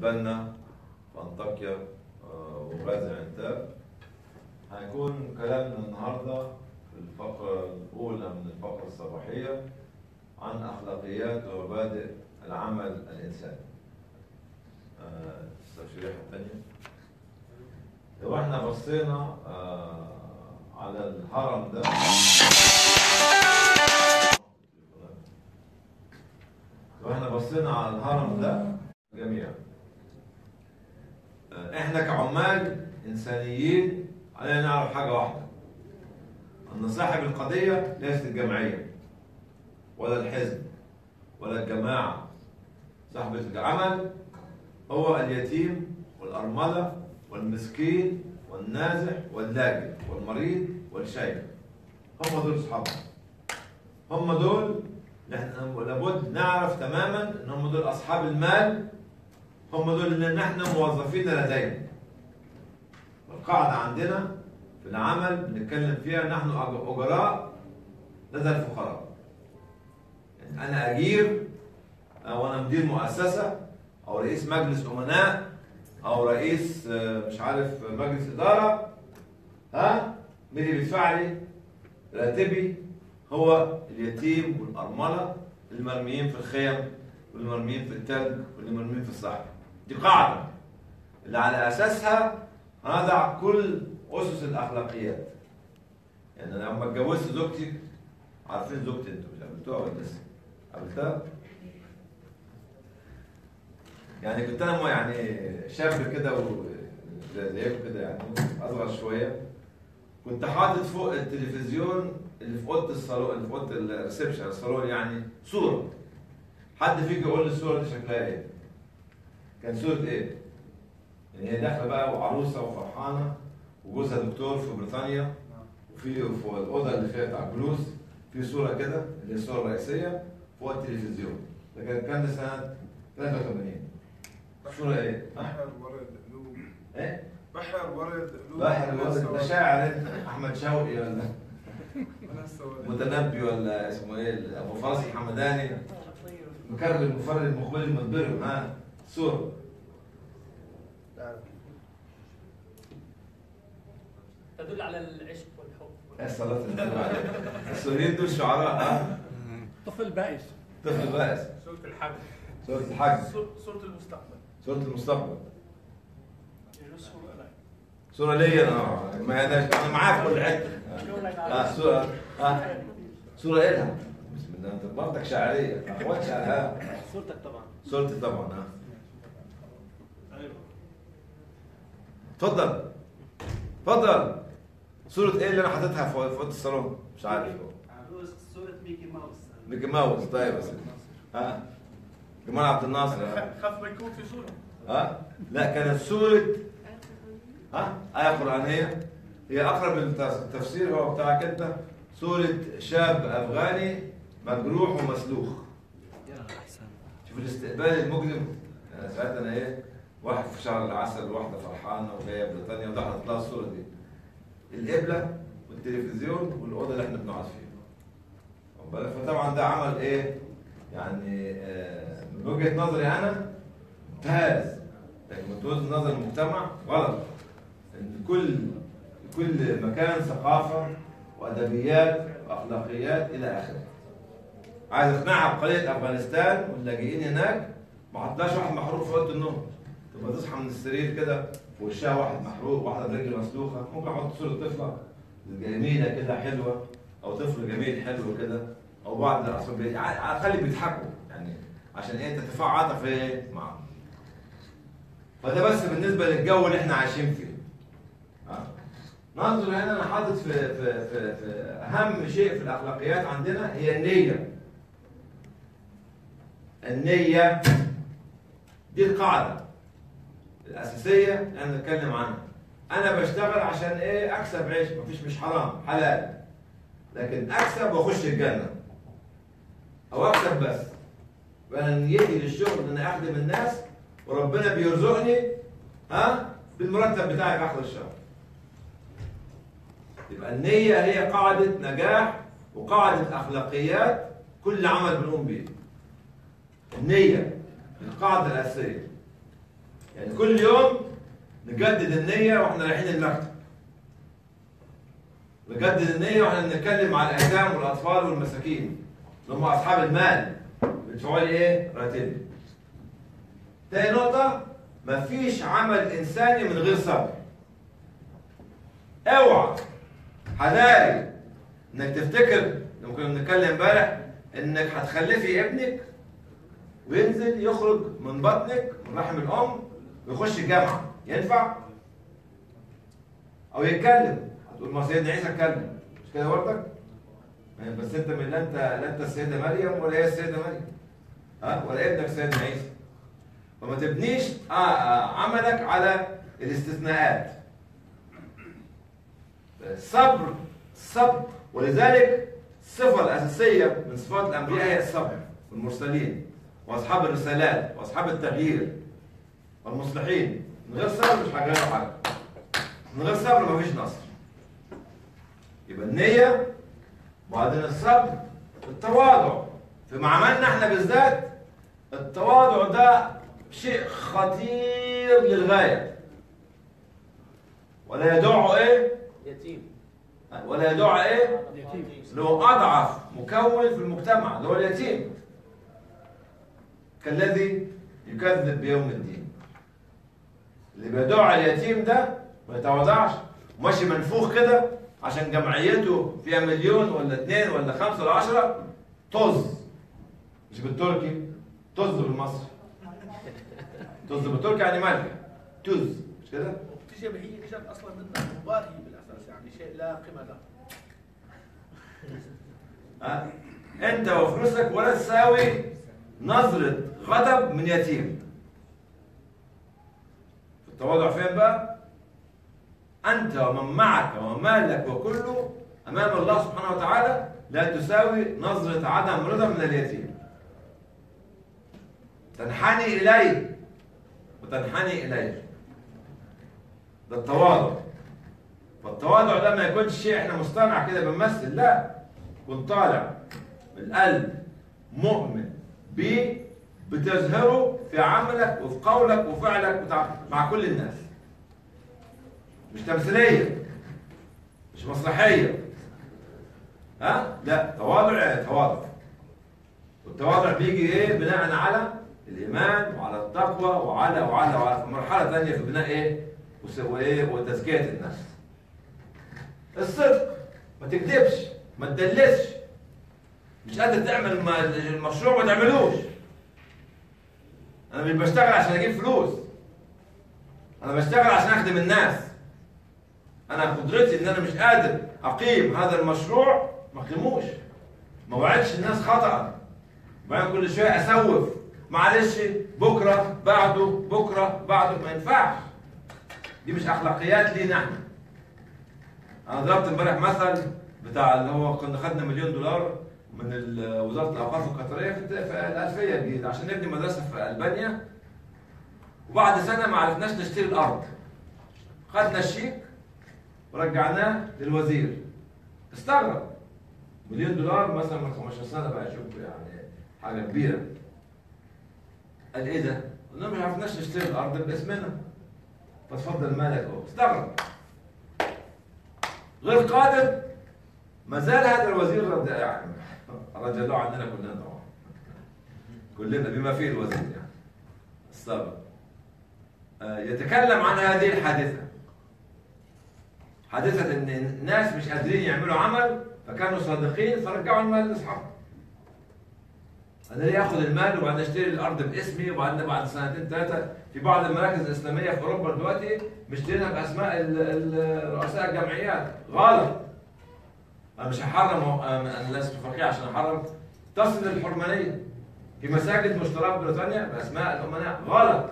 البنا في انطاكيا آه، وغازي عنتاب هيكون كلامنا النهارده في الفقرة الأولى من الفقرة الصباحية عن أخلاقيات ومبادئ العمل الإنساني. آه، التشريح الثانية. لو احنا بصينا آه، على الهرم ده لو احنا بصينا على الهرم ده جميعا آه، احنا كعمال انسانيين علينا نعرف حاجه واحده ان صاحب القضيه ليست الجمعيه ولا الحزب ولا الجماعه صاحب العمل هو اليتيم والارمله والمسكين والنازح واللاجئ والمريض والشيخ هم دول اصحابنا هم دول نحن لابد نعرف تماما ان هم دول اصحاب المال هم دول اللي نحن موظفين لديهم القاعدة عندنا في العمل بنتكلم فيها نحن أجراء لدى الفقراء يعني أنا أجير أو أنا مدير مؤسسة أو رئيس مجلس أمناء أو رئيس آه، مش عارف مجلس إدارة ها مين اللي بيدفع لي راتبي هو اليتيم والأرملة المرميين في الخيم والمرميين في التلج واللي مرميين في الصحراء دي قاعدة اللي على أساسها هنضع كل أسس الأخلاقيات يعني أنا لما اتجوزت زوجتي عارفين زوجتي أنتوا مش قابلتوها ولا لسه؟ قابلتها؟ يعني كنت أنا مو- يعني شاب كده و زي- زيكم كده يعني أصغر شوية كنت حاطط فوق التلفزيون اللي في اوضه الصالون اللي في اوضه الريسبشن الصالون يعني صوره حد فيك يقول لي الصوره دي شكلها ايه؟ كان صوره ايه؟ يعني هي داخله بقى وعروسه وفرحانه وجوزها دكتور في بريطانيا وفي في الاوضه اللي فيها بتاع الجلوس في صوره كده اللي هي الصوره الرئيسيه فوق التلفزيون ده كان كان سنه 83 صوره ايه؟ ها؟ بحر ورد قلوب ايه؟ بحر ورد قلوب بحر أنا الوزن ده سواد. شاعر انت احمد شوقي ولا أنا سواد. متنبي ولا اسمه ايه ابو فارس الحمداني مكرر المفرد المقبل المدبر ها صورة تدل على العشق والحب يا صلاة النبي عليك. السوريين دول شعراء ها طفل بائس طفل بائس سورة الحج سورة الحج سورة سورة المستقبل سورة المستقبل يجوز سورة لا سورة ليا انا ما انا انا معاك كل حته اه سورة اه سورة ايه لها؟ بسم الله انت برضك شاعرية اخوات شعرها صورتك طبعا سورتي طبعا ها أيوه اتفضل اتفضل صورة ايه اللي انا حاططها في في اوضه الصالون؟ مش عارف صورة ميكي ماوس ميكي ماوس طيب يا سيدي ها جمال عبد الناصر ها؟ خ- خاف ما يكون في صورة ها لا كانت سورة ها آية قرآنية هي أقرب التفسير هو بتاعك أنت سورة شاب أفغاني مجروح ومسلوخ شوف الاستقبال المجرم أنا ساعتها أنا إيه واحد في شهر العسل واحدة فرحانة وجاية بريطانيا ودخلت لها الصورة دي القبلة والتلفزيون والأوضة اللي إحنا بنقعد فيها واخد بالك؟ فطبعا ده عمل إيه يعني آه، من وجهة نظري أنا ممتاز لكن من وجهة نظر المجتمع غلط ان كل كل مكان ثقافه وادبيات واخلاقيات الى اخره عايز اقنعها بقضيه افغانستان واللاجئين هناك ما حطلاش واحد محروق في اوضه النوم تبقى تصحى من السرير كده في وشها واحد محروق واحده برجل مسلوخه ممكن احط صوره طفله جميله كده حلوه او طفل جميل حلو كده او بعض الاطفال بي- ع- خلي بيضحكوا يعني عشان ايه تتفاعل عاطفه ايه معاهم فده بس بالنسبه للجو اللي احنا عايشين فيه ها؟ ننظر هنا انا حاطط في, في, في, في اهم شيء في الاخلاقيات عندنا هي النيه النيه دي القاعده الاساسيه اللي احنا بنتكلم عنها انا بشتغل عشان ايه اكسب عيش مفيش مش حرام حلال لكن اكسب واخش الجنه او اكسب بس وانا نيتي للشغل ان انا اخدم الناس وربنا بيرزقني ها بالمرتب بتاعي في اخر الشهر يبقى النية هي قاعدة نجاح وقاعدة أخلاقيات كل عمل بنقوم به النية القاعدة الأساسية يعني كل يوم نجدد النية واحنا رايحين المكتب نجدد النية واحنا بنتكلم مع الأيتام والأطفال والمساكين اللي هم أصحاب المال بيدفعوا لي إيه؟ راتبي. تاني نقطة مفيش عمل إنساني من غير صبر. اوعى حذاري انك تفتكر لما كنا بنتكلم امبارح انك هتخلفي ابنك وينزل يخرج من بطنك من رحم الام ويخش الجامعه ينفع؟ او يتكلم هتقول ما سيدنا عيسى اتكلم مش كده برضك؟ يعني بس انت من لا انت لا انت السيده مريم ولا هي السيده مريم ها ولا ابنك سيدنا عيسى فما تبنيش آه آه عملك على الاستثناءات الصبر الصبر ولذلك الصفة الأساسية من صفات الأنبياء هي الصبر والمرسلين وأصحاب الرسالات وأصحاب التغيير والمصلحين من غير صبر مش هيغيروا حاجة من غير صبر مفيش نصر يبقى النية وبعدين الصبر التواضع في معاملنا احنا بالذات التواضع ده شيء خطير للغاية ولا يدع ايه يتيم ولا يدع ايه يتيم اللي هو اضعف مكون في المجتمع اللي هو اليتيم كالذي يكذب بيوم الدين اللي بيدع اليتيم ده ما يتواضعش وماشي منفوخ كده عشان جمعيته فيها مليون ولا اثنين ولا خمسة ولا عشرة طز مش بالتركي طز بالمصري طز بالتركي يعني ملح تز مش كده؟ وبتيجي هي اجت اصلا منها مبالغه بالاساس يعني شيء لا قيمه له ها؟ انت وفلوسك ولا تساوي نظرة غضب من يتيم التواضع فين بقى؟ أنت ومن معك ومن مالك وكله أمام الله سبحانه وتعالى لا تساوي نظرة عدم رضا من اليتيم تنحني إليه وتنحني إليه ده التواضع فالتواضع ده ما يكونش شيء احنا مصطنع كده بنمثل لا كن طالع من القلب مؤمن بيه بتظهره في عملك وفي قولك وفعلك وتع- مع كل الناس مش تمثيلية مش مسرحية ها لا تواضع يعني تواضع والتواضع بيجي ايه بناء على الايمان وعلى التقوى وعلى وعلى وعلى مرحلة ثانية في بناء ايه وس- وايه وتزكية النفس الصدق ما تكذبش ما تدلسش مش قادر تعمل ما- المشروع ما تعملوش انا مش بشتغل عشان اجيب فلوس انا بشتغل عشان اخدم الناس انا قدرتي ان انا مش قادر اقيم هذا المشروع ما اقيموش ما وعدش الناس خطا وبعدين كل شويه اسوف معلش بكره بعده بكره بعده ما ينفعش دي مش اخلاقيات لينا احنا انا ضربت امبارح مثل بتاع اللي هو كنا خدنا مليون دولار من ال- وزاره الاوقاف القطريه في في الالفيه الجديده عشان نبني مدرسه في البانيا وبعد سنه ما عرفناش نشتري الارض خدنا الشيك ورجعناه للوزير استغرب مليون دولار مثلا من 15 سنه بقى شوف يعني حاجه كبيره قال ايه ده؟ قلنا ما عرفناش نشتري الارض باسمنا فتفضل مالك اهو استغرب غير قادر ما زال هذا الوزير رد يعني رضي الله عننا كلنا طبعا كلنا بما فيه الوزير يعني السابق آه، يتكلم عن هذه الحادثه حادثه ان الناس مش قادرين يعملوا عمل فكانوا صادقين فرجعوا المال لاصحابهم انا ليه اخذ المال وبعدين اشتري الارض باسمي وبعدين بعد سنتين ثلاثه في بعض المراكز الاسلاميه في اوروبا دلوقتي مشترينها باسماء ال- ال- رؤساء الجمعيات غلط انا مش هحرم انا لست فقيه عشان احرم تصل الحرمانيه في مساجد مشتراه في بريطانيا باسماء الامناء غلط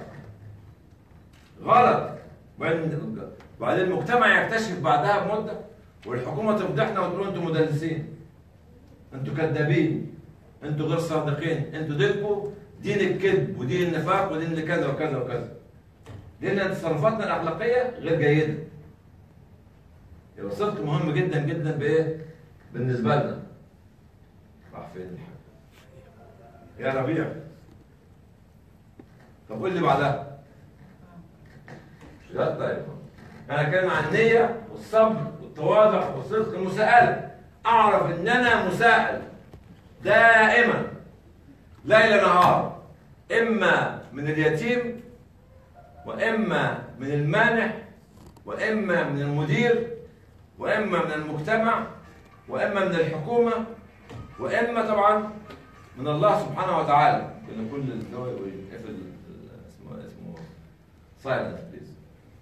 غلط وبعدين وبعدين المجتمع يكتشف بعدها بمده والحكومه تفضحنا وتقول انتم مدلسين انتوا كذابين انتوا غير صادقين انتوا دينكم دين الكذب ودين النفاق ودين كذا وكذا وكذا لان تصرفاتنا الاخلاقيه غير جيده يبقى الصدق مهم جدا جدا بايه بالنسبه لنا راح فين الحاج يا ربيع طب قول لي بعدها شغلات طيبة أنا أتكلم عن النية والصبر والتواضع والصدق المساءلة أعرف إن أنا مساءل دائما ليل نهار إما من اليتيم وإما من المانح وإما من المدير وإما من المجتمع وإما من الحكومة وإما طبعا من الله سبحانه وتعالى لأن كل الدول يقفل اسمه اسمه سايلنت بليز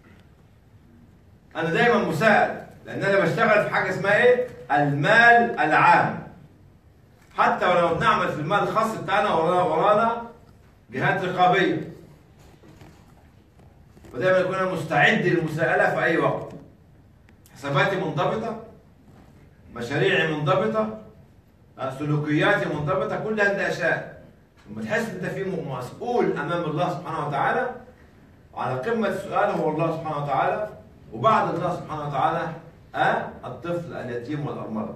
أنا دايما مساعد لأن أنا بشتغل في حاجة اسمها إيه؟ المال العام حتى ولو بنعمل في المال الخاص بتاعنا ورانا ورانا جهات رقابية ودايما يكون انا مستعد للمساءله في اي وقت حساباتي منضبطه مشاريعي منضبطه أه، سلوكياتي منضبطه كل هذه الاشياء لما تحس انت في مسؤول امام الله سبحانه وتعالى وعلى قمه السؤال هو الله سبحانه وتعالى وبعد الله سبحانه وتعالى أه الطفل اليتيم والارمله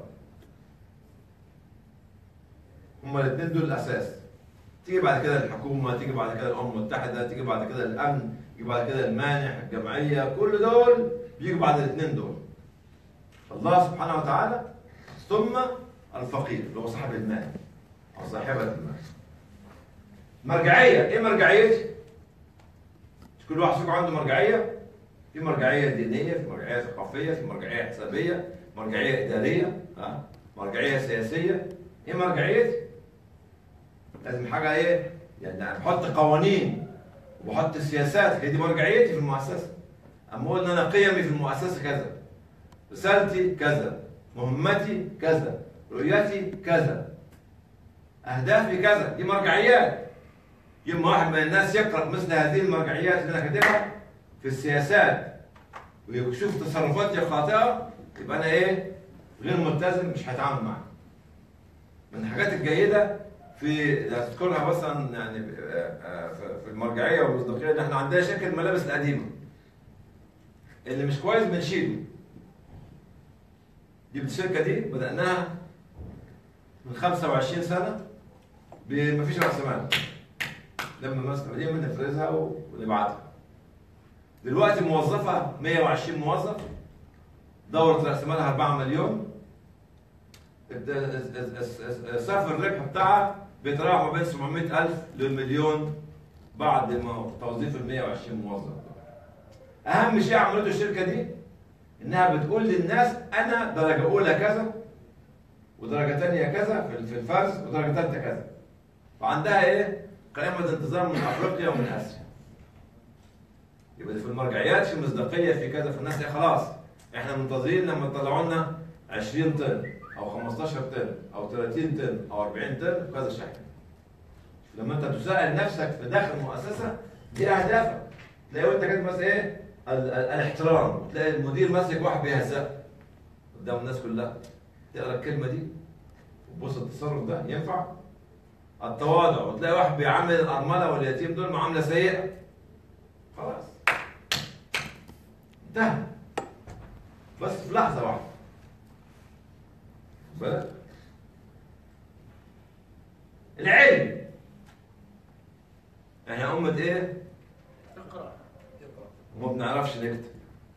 هما الاثنين دول الاساس تيجي بعد كده الحكومه تيجي بعد كده الامم المتحده تيجي بعد كده الامن يجي بعد كده المانح الجمعيه كل دول بيجوا بعد الاثنين دول الله سبحانه وتعالى ثم الفقير اللي هو صاحب المال او صاحبه المال مرجعيه ايه مرجعيتي مش كل واحد فيكم عنده مرجعيه في مرجعيه دينيه في مرجعيه ثقافيه في مرجعيه حسابيه مرجعيه اداريه ها مرجعيه سياسيه ايه مرجعيتي لازم حاجه ايه يعني بحط قوانين وبحط سياسات هي دي مرجعيتي في المؤسسه اما اقول ان انا قيمي في المؤسسه كذا رسالتي كذا مهمتي كذا رؤيتي كذا اهدافي كذا دي مرجعيات يوم واحد من الناس يقرا مثل هذه المرجعيات اللي انا كاتبها في السياسات ويشوف تصرفاتي خاطئه يبقى انا ايه غير ملتزم مش هتعامل معاه من الحاجات الجيده في تذكرها مثلا يعني في المرجعيه والمصداقيه ان احنا عندنا شركه الملابس القديمه اللي مش كويس بنشيله دي الشركه دي بداناها من 25 سنه مفيش راس مال لما مثلا قديمه بنفرزها ونبعتها دلوقتي موظفه 120 موظف دوره راس مالها 4 مليون صافي الربح بتاعها بيتراوح ما بين 700000 للمليون بعد ما توظيف ال 120 موظف اهم شيء عملته الشركه دي انها بتقول للناس انا درجه اولى كذا ودرجه ثانيه كذا في الفرز ودرجه ثالثه كذا فعندها ايه قائمه انتظار من افريقيا ومن اسيا يبقى في المرجعيات في مصداقيه في كذا فالناس إيه خلاص احنا منتظرين لما تطلعوا لنا 20 طن او 15 طن او 30 طن او 40 طن بهذا الشكل لما انت تسأل نفسك في داخل المؤسسه دي اهدافك تلاقي وانت كاتب مثلا ايه ال- ال- الاحترام تلاقي المدير ماسك واحد بيهزقك قدام الناس كلها تقرا الكلمه دي وتبص التصرف ده ينفع التواضع وتلاقي واحد بيعامل الارمله واليتيم دول معامله سيئه خلاص انتهى بس في لحظه واحده بالك العلم احنا أمة ايه؟ اقرا وما بنعرفش نكتب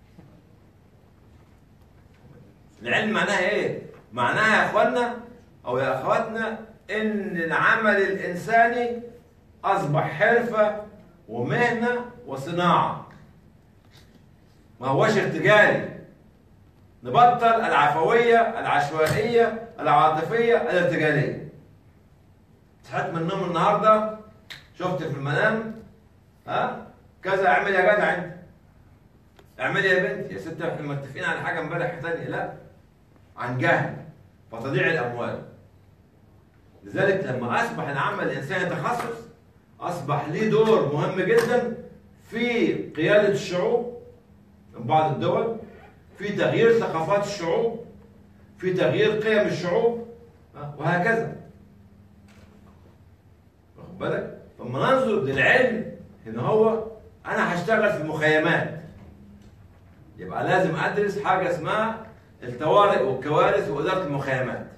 العلم معناها ايه؟ معناها يا اخوانا او يا اخواتنا ان العمل الانساني اصبح حرفة ومهنة وصناعة ما هوش ارتجالي نبطل العفوية العشوائية العاطفية الارتجالية صحيت من النوم النهارده شفت في المنام ها كذا اعمل يا جدع انت اعملي يا بنتي يا ست احنا متفقين على حاجه امبارح ثانيه لا عن جهل فتضيع الاموال لذلك لما اصبح العمل الانساني تخصص اصبح ليه دور مهم جدا في قياده الشعوب من بعض الدول في تغيير ثقافات الشعوب في تغيير قيم الشعوب ها، وهكذا واخد بالك لما ننظر للعلم ان هو انا هشتغل في المخيمات يبقى لازم ادرس حاجه اسمها الطوارئ والكوارث واداره المخيمات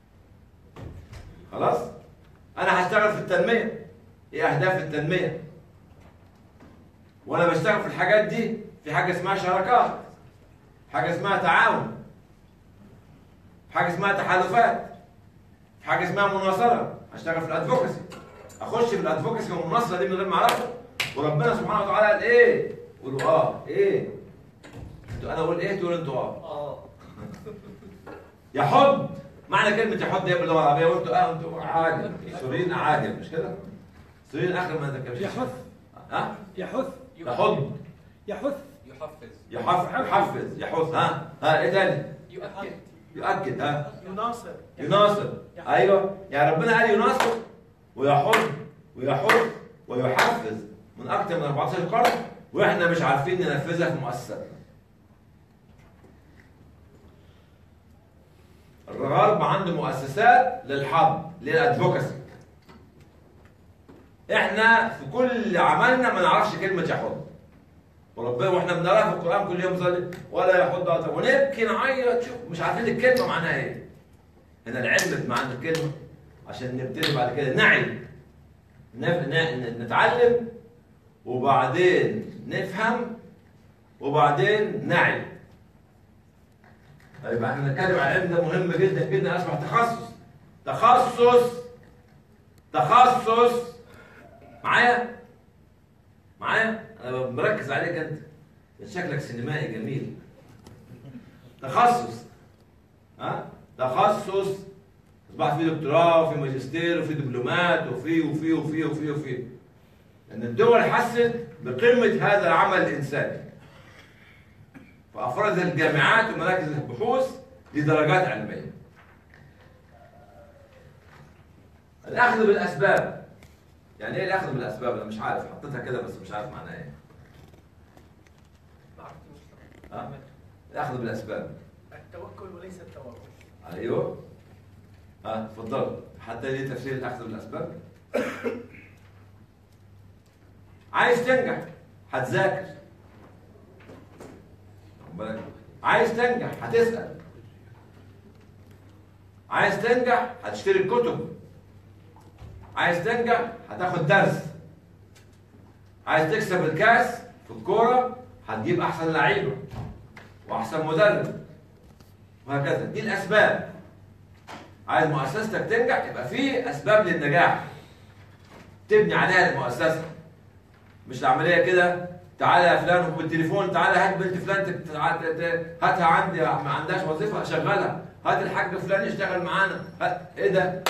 خلاص انا هشتغل في التنميه ايه اهداف التنميه وانا بشتغل في الحاجات دي في حاجه اسمها شراكات حاجه اسمها تعاون في حاجه اسمها تحالفات في حاجه اسمها مناصره اشتغل في الادفوكسي اخش في الادفوكسي والمناصره دي من غير ما اعرفها وربنا سبحانه وتعالى قال ايه قولوا اه ايه انتوا انا اقول ايه تقول انتوا اه اه يحض معنى كلمة يحض هي باللغة العربية وانتوا اه انتوا عاجل سوريين عاجل مش كده؟ سوريين اخر ما ذكرش يحث ها؟ يحث يحض يحث يحفز يحف يحفز يحث ها ها ايه تاني؟ يؤكد يؤكد ها يناصر يناصر ايوه يعني ربنا قال يناصر ويحض ويحث ويحفز من اكثر من 14 قرن واحنا مش عارفين ننفذها في مؤسساتنا الغرب عنده مؤسسات للحض للادفوكسي احنا في كل عملنا ما نعرفش كلمه يحض وربنا واحنا بنقراها في القران كل يوم صلي ولا يحض على طعام. ونبكي نعيط شوف مش عارفين الكلمه معناها ايه هنا العلم بمعنى الكلمه عشان نبتدي بعد كده نعي نف- ن- نتعلم وبعدين نفهم وبعدين نعي طيب احنا بنتكلم عن العلم ده مهم جدا جدا اصبح تخصص تخصص تخصص معايا معايا انا مركز عليك انت شكلك سينمائي جميل تخصص ها تخصص اصبح في دكتوراه وفي ماجستير وفي دبلومات وفي وفي وفي وفي وفي لان الدول حست بقمه هذا العمل الانساني فافرزت الجامعات ومراكز البحوث لدرجات علميه الاخذ بالاسباب يعني ايه الاخذ بالاسباب انا مش عارف حطيتها كده بس مش عارف معناها ايه ما عرفت مش ها؟ الاخذ بالاسباب التوكل وليس التورط ايوه ها اتفضل حتى لي تفسير الاخذ بالاسباب عايز تنجح هتذاكر خد بالك؟ عايز تنجح هتسال عايز تنجح هتشتري الكتب عايز تنجح هتاخد درس عايز تكسب الكاس في الكوره هتجيب احسن لعيبه واحسن مدرب وهكذا دي الاسباب عايز مؤسستك تنجح يبقى في اسباب للنجاح تبني عليها المؤسسه مش العمليه كده تعالى يا فلان بالتليفون تعالى هات بنت فلان تت- تع- ت- هاتها عندي ما عندهاش وظيفه شغلها هات الحاج فلان يشتغل معانا هات ايه ده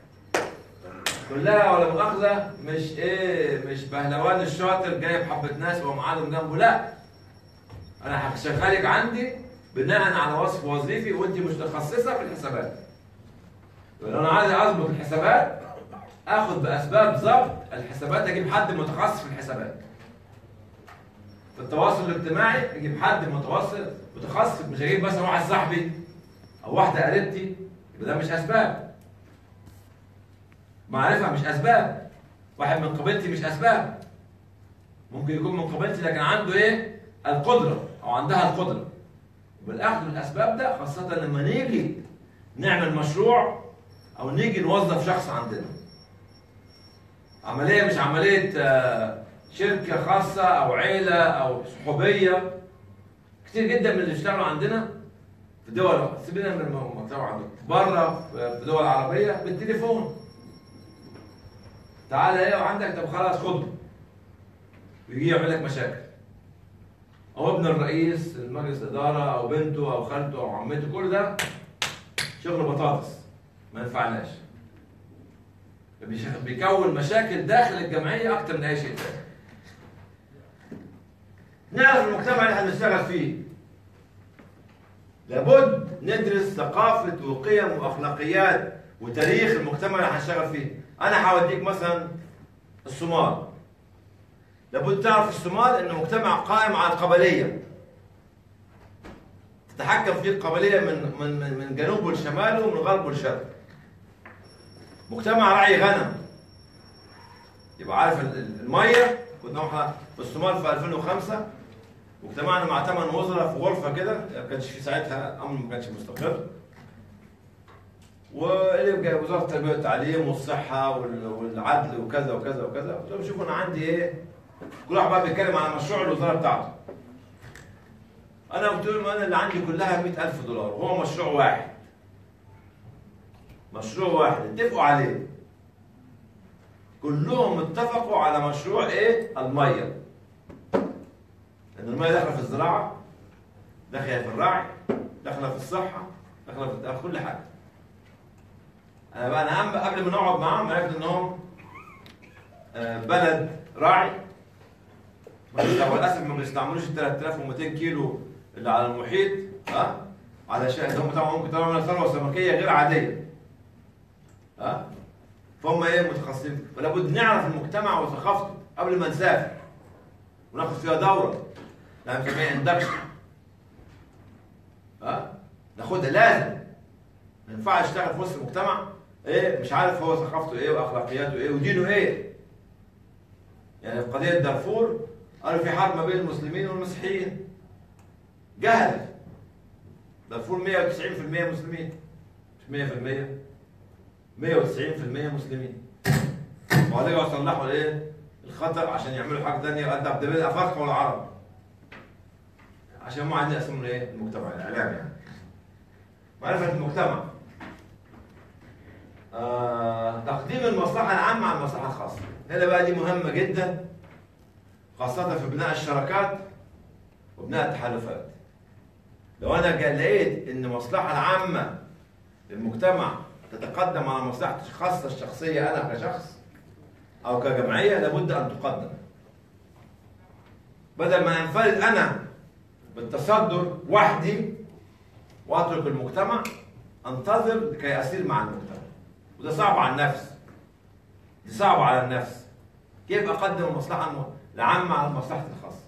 كلها ولا مؤاخذه مش ايه مش بهلوان الشاطر جايب حبه ناس ومعادهم جنبه لا انا هشغلك عندي بناء على وصف وظيفي وانت متخصصه في الحسابات لو انا عايز اظبط الحسابات اخد باسباب ضبط الحسابات اجيب حد متخصص في الحسابات في التواصل الاجتماعي اجيب حد متوسط متخصص مش هجيب مثلا واحد صاحبي او واحده قريبتي يبقى ده مش اسباب معرفه مش اسباب واحد من قبيلتي مش اسباب ممكن يكون من قبيلتي لكن عنده ايه القدره او عندها القدره بالاخذ بالاسباب ده خاصه لما نيجي نعمل مشروع او نيجي نوظف شخص عندنا عمليه مش عمليه آه، شركه خاصه او عيله او صحوبيه كتير جدا من اللي بيشتغلوا عندنا في دول سيبنا من المجتمع عندنا بره في دول عربيه بالتليفون تعالى ايه وعندك طب خلاص خده ويجي يعمل لك مشاكل او ابن الرئيس المجلس الاداره او بنته او خالته او عمته كل ده شغل بطاطس ما ينفعناش بيش- بيكون مشاكل داخل الجمعيه اكتر من اي شيء تاني نعرف المجتمع اللي احنا بنشتغل فيه لابد ندرس ثقافه وقيم واخلاقيات وتاريخ المجتمع اللي هنشتغل فيه انا هوديك مثلا الصومال لابد تعرف الصومال انه مجتمع قائم على القبليه تتحكم فيه القبليه من من من, من جنوب والشمال ومن غرب والشرق مجتمع رعي غنم يبقى عارف ال- ال- الميه كنا احنا في الصومال في 2005 واجتمعنا مع ثمان وزراء في غرفه كده ما كانش في ساعتها امن ما كانش مستقر واللي جاي وزاره التربيه والتعليم والصحه وال- والعدل وكذا وكذا وكذا قلت لهم شوفوا انا عندي ايه كل واحد بقى بيتكلم على مشروع الوزاره بتاعته انا قلت لهم انا اللي عندي كلها 100000 دولار وهو مشروع واحد مشروع واحد اتفقوا عليه كلهم اتفقوا على مشروع ايه الميه ان الميه داخله في الزراعه داخله في الرعي داخله في الصحه داخله في داخل كل حاجه انا بقى انا هم قبل ما نقعد معاهم عرفت انهم آه، بلد راعي وللاسف ما بيستعملوش ال 3200 كيلو اللي على المحيط ها علشان هم طبعا ممكن طبعا ثروه سمكيه غير عاديه ها فهم ايه متخصصين فلا بد نعرف المجتمع وثقافته قبل ما نسافر وناخد فيها دوره لا نسميها اندكشن ها ناخدها لازم ما ينفعش اشتغل في وسط المجتمع ايه مش عارف هو ثقافته ايه واخلاقياته ايه ودينه ايه يعني في قضيه دارفور قالوا في حرب ما بين المسلمين والمسيحيين جهل دارفور 190% مسلمين مش 100% 190% مسلمين وهترجعوا يصلحوا الايه؟ الخطر عشان يعملوا حاجه ثانيه قد عبد البدء افارقه والعرب عشان ما عندنا اسمه ايه؟ المجتمع الاعلام يعني معرفه المجتمع آه، تقديم المصلحه العامه على المصلحه الخاصه هنا بقى دي مهمه جدا خاصه في بناء الشراكات وبناء التحالفات لو انا جا- لقيت ان المصلحه العامه للمجتمع تتقدم على مصلحتي الخاصه الشخصيه انا كشخص او كجمعيه لابد ان تقدم بدل ما انفرد انا بالتصدر وحدي واترك المجتمع انتظر لكي اسير مع المجتمع وده صعب على النفس دي صعبة على النفس كيف اقدم المصلحة الم- العامة على مصلحتي الخاصة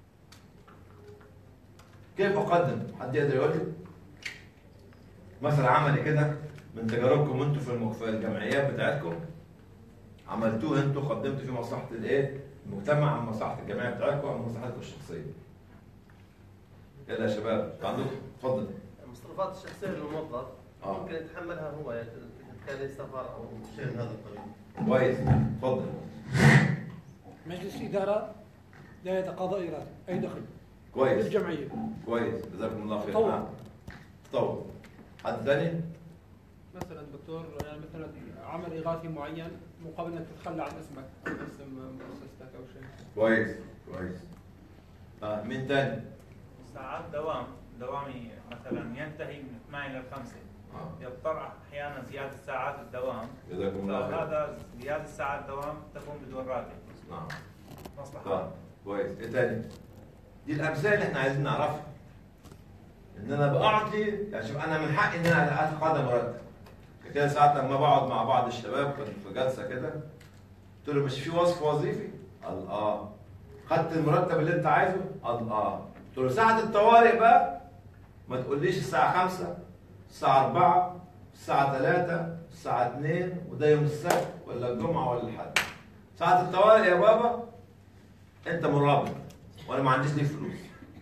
كيف اقدم حد يقدر يقول لي مثل عملي كده من تجاربكم انتوا في المك- في الجمعيات بتاعتكم عملتوه انتوا قدمتوا فيه مصلحة الايه المجتمع عن مصلحة الجمعية بتاعتكم عن مصلحتكم الشخصية يلا يا شباب عندكم اتفضل المصروفات الشخصيه للموظف آه. ممكن يتحملها هو يعني كان لي سفر او شيء من هذا القبيل كويس اتفضل مجلس إدارة لا يتقاضى إيراد أي دخل كويس للجمعية كويس جزاكم الله خير تطور. نعم. تطور حد ثاني؟ مثلا دكتور يعني مثلا عمل اغاثي معين مقابل انك تتخلى عن اسمك او اسم مؤسستك او شيء كويس كويس آه مين ثاني؟ ساعات دوام دوامي مثلا ينتهي من 8 ل 5 آه. يضطر احيانا زياده ساعات الدوام جزاكم الله خير فهذا زياده ساعات الدوام تكون بدون راتب نعم مصلحه طيب كويس ايه ثاني؟ دي الامثله اللي احنا عايزين نعرفها ان انا بعطي يعني شوف انا من حقي ان انا اتقاضى مرتب كده ساعات لما بقعد مع بعض الشباب كنت في جلسه كده قلت له مش في وصف وظيفي؟ قال اه خدت المرتب اللي انت عايزه؟ قال اه قلت له ساعه الطوارئ بقى ما تقوليش الساعه 5 الساعه 4 الساعه 3 الساعه 2 وده يوم السبت ولا الجمعه ولا الحد ساعه الطوارئ يا بابا انت مرابط وانا ما عنديش ليك فلوس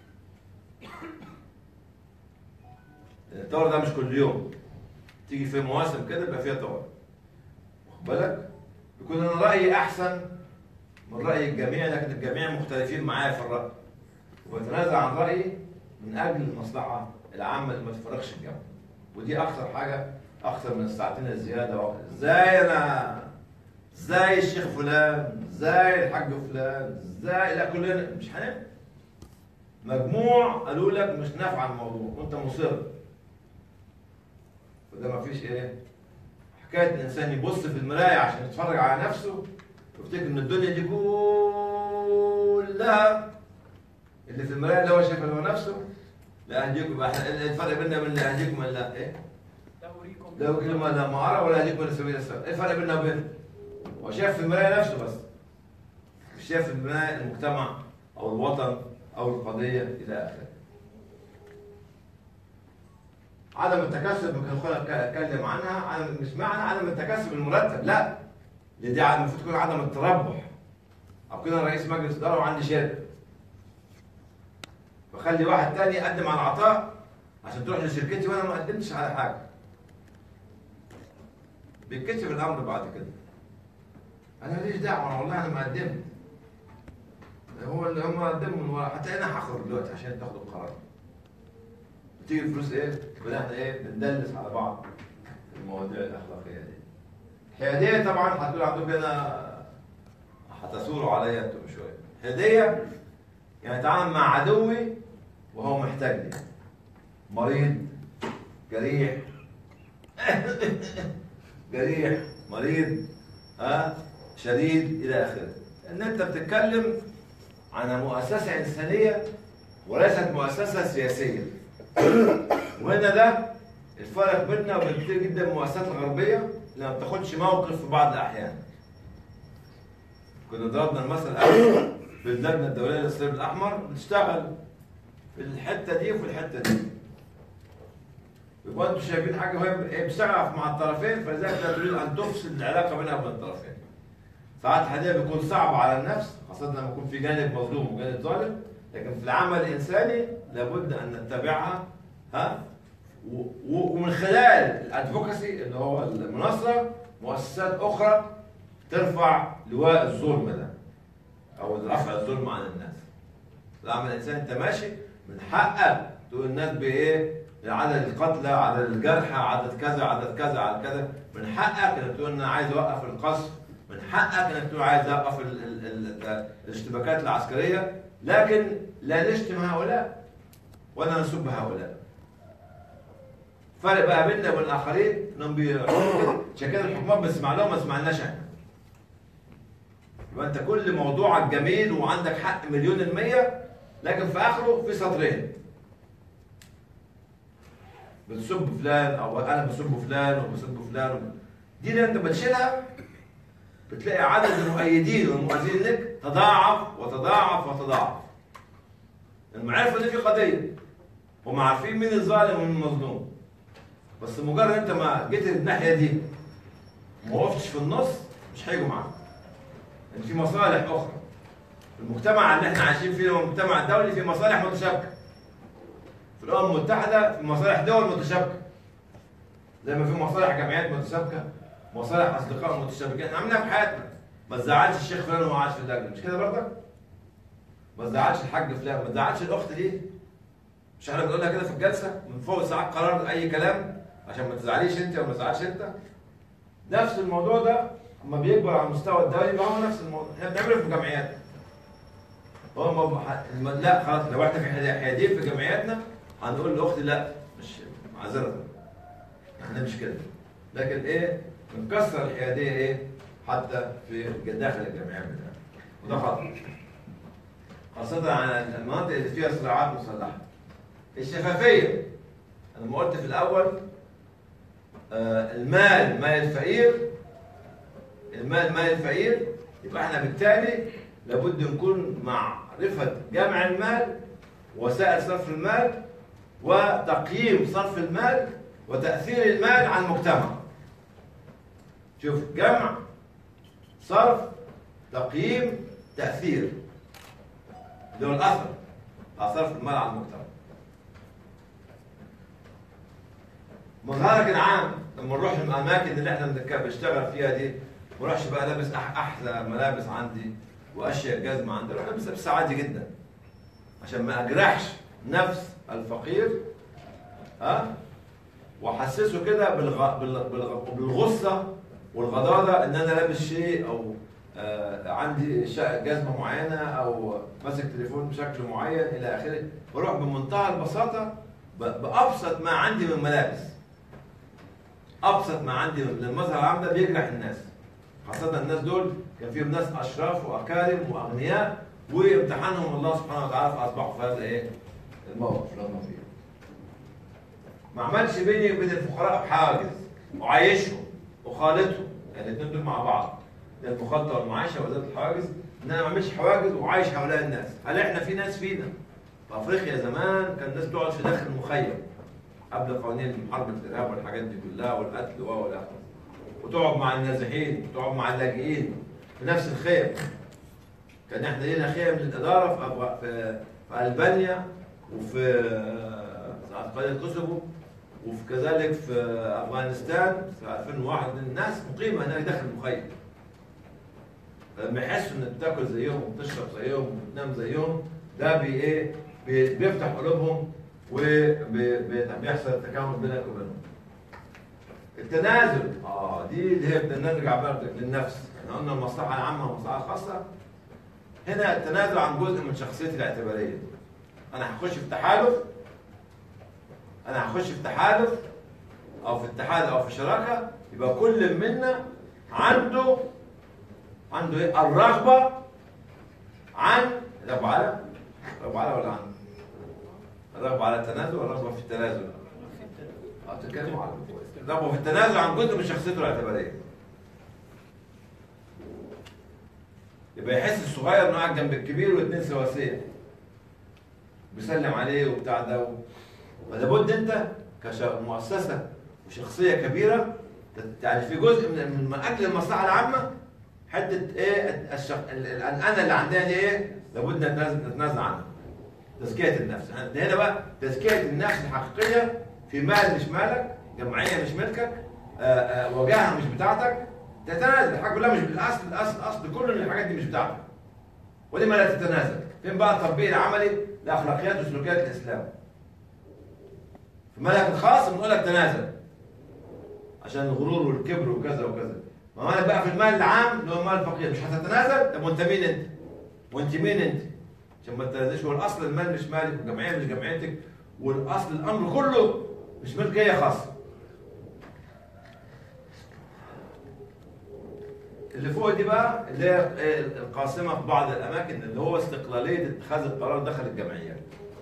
الطوارئ ده مش كل يوم تيجي في مواسم كده يبقى فيها طوارئ واخد بالك يكون انا رايي احسن من راي الجميع لكن الجميع مختلفين معايا في الراي وبتنازع عن رايي من اجل المصلحه العامه اللي ما تفرقش الجمع ودي اكثر حاجه اكثر من الساعتين الزياده وقت ازاي انا ازاي الشيخ فلان ازاي الحاج فلان ازاي لا كلنا مش هنعمل مجموع قالوا لك مش نافع الموضوع وانت مصر وده ما فيش ايه حكايه ان الانسان يبص في المرايه عشان يتفرج على نفسه ويفتكر ان الدنيا دي كلها اللي في المرايه اللي هو شايفها اللي هو نفسه لا اهديكم بقى إحنا- الفرق بيننا من لا اهديكم ولا لا ايه لا اريكم لا كلمة لا معارة ولا هديك ولا سبيل السبيل ايه الفرق بيننا وبينه؟ هو شايف في المراية نفسه بس مش شايف في المراية المجتمع أو الوطن أو القضية إلى آخره عدم التكسب ممكن اخونا اتكلم عنها عدم مش معنى عدم التكسب المرتب لا اللي دي عدم- المفروض تكون عدم التربح او كده أنا رئيس مجلس اداره وعندي شركه بخلي واحد تاني يقدم على العطاء عشان تروح لشركتي وانا ما قدمتش على حاجه بيتكتب الامر بعد كده انا ماليش دعوه أنا والله انا ما قدمت هو اللي هم قدموا من ورا حتى انا هخرج دلوقتي عشان تاخدوا القرار بتيجي الفلوس ايه؟ يبقى احنا ايه؟ بندلس على بعض المواضيع الاخلاقيه دي. الحياديه طبعا هتقول عندكم هنا هتثوروا عليا انتم شويه. هديه يعني اتعامل مع عدوي وهو محتاجني. مريض جريح جريح مريض ها شديد الى اخره. ان انت بتتكلم عن مؤسسه انسانيه وليست مؤسسه سياسيه. وهنا ده الفرق بيننا وبين كتير جدا من المؤسسات الغربيه اللي ما بتاخدش موقف في بعض الاحيان. كنا ضربنا المثل قبل باللجنه الدوليه للصليب الاحمر بتشتغل في الحته دي وفي الحته دي. يبقى انتوا شايفين حاجه وهي هي بتشتغل مع الطرفين فلذلك لا تريد ان تفصل العلاقه بينها وبين الطرفين. ساعات الحديث بيكون صعب على النفس خاصه لما يكون في جانب مظلوم وجانب ظالم لكن في العمل الانساني لابد ان نتبعها ها و- و- ومن خلال الادفوكسي اللي هو المناصره مؤسسات اخرى ترفع لواء الظلم ده او رفع الظلم عن الناس. العمل الانساني انت ماشي من حقك تقول الناس بايه؟ عدد القتلى، عدد الجرحى، عدد كذا، عدد كذا، عدد كذا، من حقك انك تقول انا عايز اوقف القصف، من حقك انك تقول عايز اوقف ال- ال- ال- الاشتباكات العسكريه، لكن لا نشتم هؤلاء ولا نسب هؤلاء. فرق بقى بيننا وبين الاخرين انهم بيعملوا كده. عشان كده الحكومات بتسمع لهم ما سمعناش احنا. يبقى انت كل موضوعك جميل وعندك حق مليون المية لكن في اخره في سطرين بتسب فلان او انا بسب فلان وبسب فلان دي اللي انت بتشيلها بتلاقي عدد المؤيدين والمؤذين لك تضاعف وتضاعف وتضاعف المعرفه دي في قضيه هم عارفين مين الظالم ومين المظلوم بس مجرد انت ما جيت الناحيه دي ما وقفتش في النص مش هيجوا معاك ان في مصالح اخرى المجتمع اللي احنا عايشين فيه هو المجتمع الدولي في مصالح متشابكه في الامم المتحده في مصالح دول متشابكه زي ما في مصالح جمعيات متشابكه مصالح اصدقاء متشابكين احنا عملناها في حياتنا ما تزعلش الشيخ فلان وهو عايش في اللجنه مش كده برضك؟ ما تزعلش الحاج فلان ما تزعلش الاخت دي مش احنا بنقولها كده في الجلسه من فوق ساعات قرار اي كلام عشان ما تزعليش انت وما تزعلش انت نفس الموضوع ده اما بيكبر على المستوى الدولي يبقى هو نفس الموضوع احنا بنعمله في جمعياتنا هو ما ما- الم- لا خلاص لو احنا في حدا- حيادين في جمعياتنا هنقول لاختي لا مش معذره احنا مش كده لكن ايه بنكسر الحياديه ايه حتى في داخل الجمعيات بتاعتنا وده خطر خاصة على المناطق اللي فيها صراعات مسلحة. الشفافية أنا ما قلت في الأول آه، المال مال الفقير المال مال الفقير يبقى احنا بالتالي لابد نكون معرفة جمع المال وسائل صرف المال وتقييم صرف المال وتأثير المال على المجتمع شوف جمع صرف تقييم تأثير اللي هو الأثر على صرف المال على المجتمع مظهرك العام لما نروح الاماكن اللي احنا بنك- بنشتغل فيها دي ما اروحش بقى لابس أح احلى ملابس عندي واشياء جزمه عندي اروح لابس لبس عادي جدا عشان ما اجرحش نفس الفقير ها واحسسه كده بالغ... بالغ... بالغ... بالغصه والغضاضه ان انا لابس شيء او آه عندي شا- جزمه معينه او ماسك تليفون بشكل معين الى اخره بروح بمنتهى البساطه ب... بابسط ما عندي من ملابس ابسط ما عندي من المظهر العام ده بيجرح الناس خاصة الناس دول كان فيهم ناس اشراف واكارم واغنياء وامتحانهم الله سبحانه وتعالى فاصبحوا في هذا ايه؟ الموقف اللي هم فيه. ما عملش بيني وبين الفقراء حاجز وعايشهم وخالطهم يعني الاثنين دول مع بعض المخالطه والمعايشه وذات الحواجز ان انا ما اعملش حواجز وعايش هؤلاء الناس هل احنا في ناس فينا في افريقيا زمان كان الناس تقعد في داخل المخيم قبل قوانين محاربه الارهاب والحاجات دي كلها والقتل و والى اخره وتقعد مع النازحين وتقعد مع اللاجئين في نفس الخيم كان احنا لينا خيم للاداره في أبغ... في, في البانيا وفي آه، قريه كوسوفو وفي كذلك في افغانستان في 2001 الناس مقيمه هناك داخل المخيم لما يحسوا انك بتاكل زيهم وبتشرب زيهم وبتنام زيهم ده بي ايه بي- بيفتح قلوبهم وبيحصل التكامل بينك وبينهم التنازل اه دي اللي هي بدنا نرجع بردك للنفس احنا قلنا المصلحه العامه والمصلحه الخاصه هنا التنازل عن جزء من شخصيتي الاعتباريه انا هخش في تحالف انا هخش في تحالف او في اتحاد او في شراكه يبقى كل منا عنده عنده ايه الرغبه عن الرغبه على الرغبه على ولا عن الرغبه على التنازل ولا الرغبه في التنازل اه تتكلموا على كويس الرغبه في التنازل عن جزء من شخصيته الاعتباريه يبقى يحس الصغير انه قاعد جنب الكبير والاثنين سواسيه بيسلم عليه وبتاع ده و... فلابد انت كمؤسسه وشخصيه كبيره تت- يعني في جزء من من اجل المصلحه العامه حته ايه الشخ... ال- ال- انا اللي عندنا دي ايه لابد نتنازل نتنازل عنها تزكيه النفس يعني هنا بقى تزكيه النفس الحقيقيه في مال مش مالك جمعيه مش ملكك آه، آه، وجاهه مش بتاعتك تتنازل الحاجه كلها مش بالاصل الاصل الاصل كل الحاجات دي مش بتاعتك ولما لا تتنازل فين بقى التطبيق العملي لاخلاقيات وسلوكيات الاسلام في مالك الخاص بنقول لك تنازل عشان الغرور والكبر وكذا وكذا ما مالك بقى في المال العام اللي هو المال الفقير مش هتتنازل طب وانت مين انت؟ وانت مين انت؟ عشان ما تتنازلش هو الاصل المال مش مالك والجمعيه مش جمعيتك والاصل الامر كله مش ملكيه خاصه اللي فوق دي بقى اللي هي إيه القاسمه في بعض الاماكن اللي هو استقلاليه اتخاذ القرار داخل الجمعيات.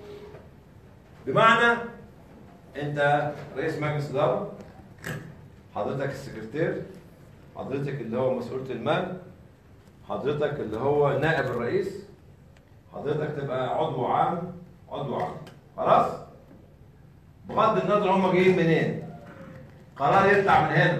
بمعنى انت رئيس مجلس اداره حضرتك السكرتير حضرتك اللي هو مسؤولة المال حضرتك اللي هو نائب الرئيس حضرتك تبقى عضو عام عضو عام خلاص بغض النظر هم جايين منين قرار يطلع من هنا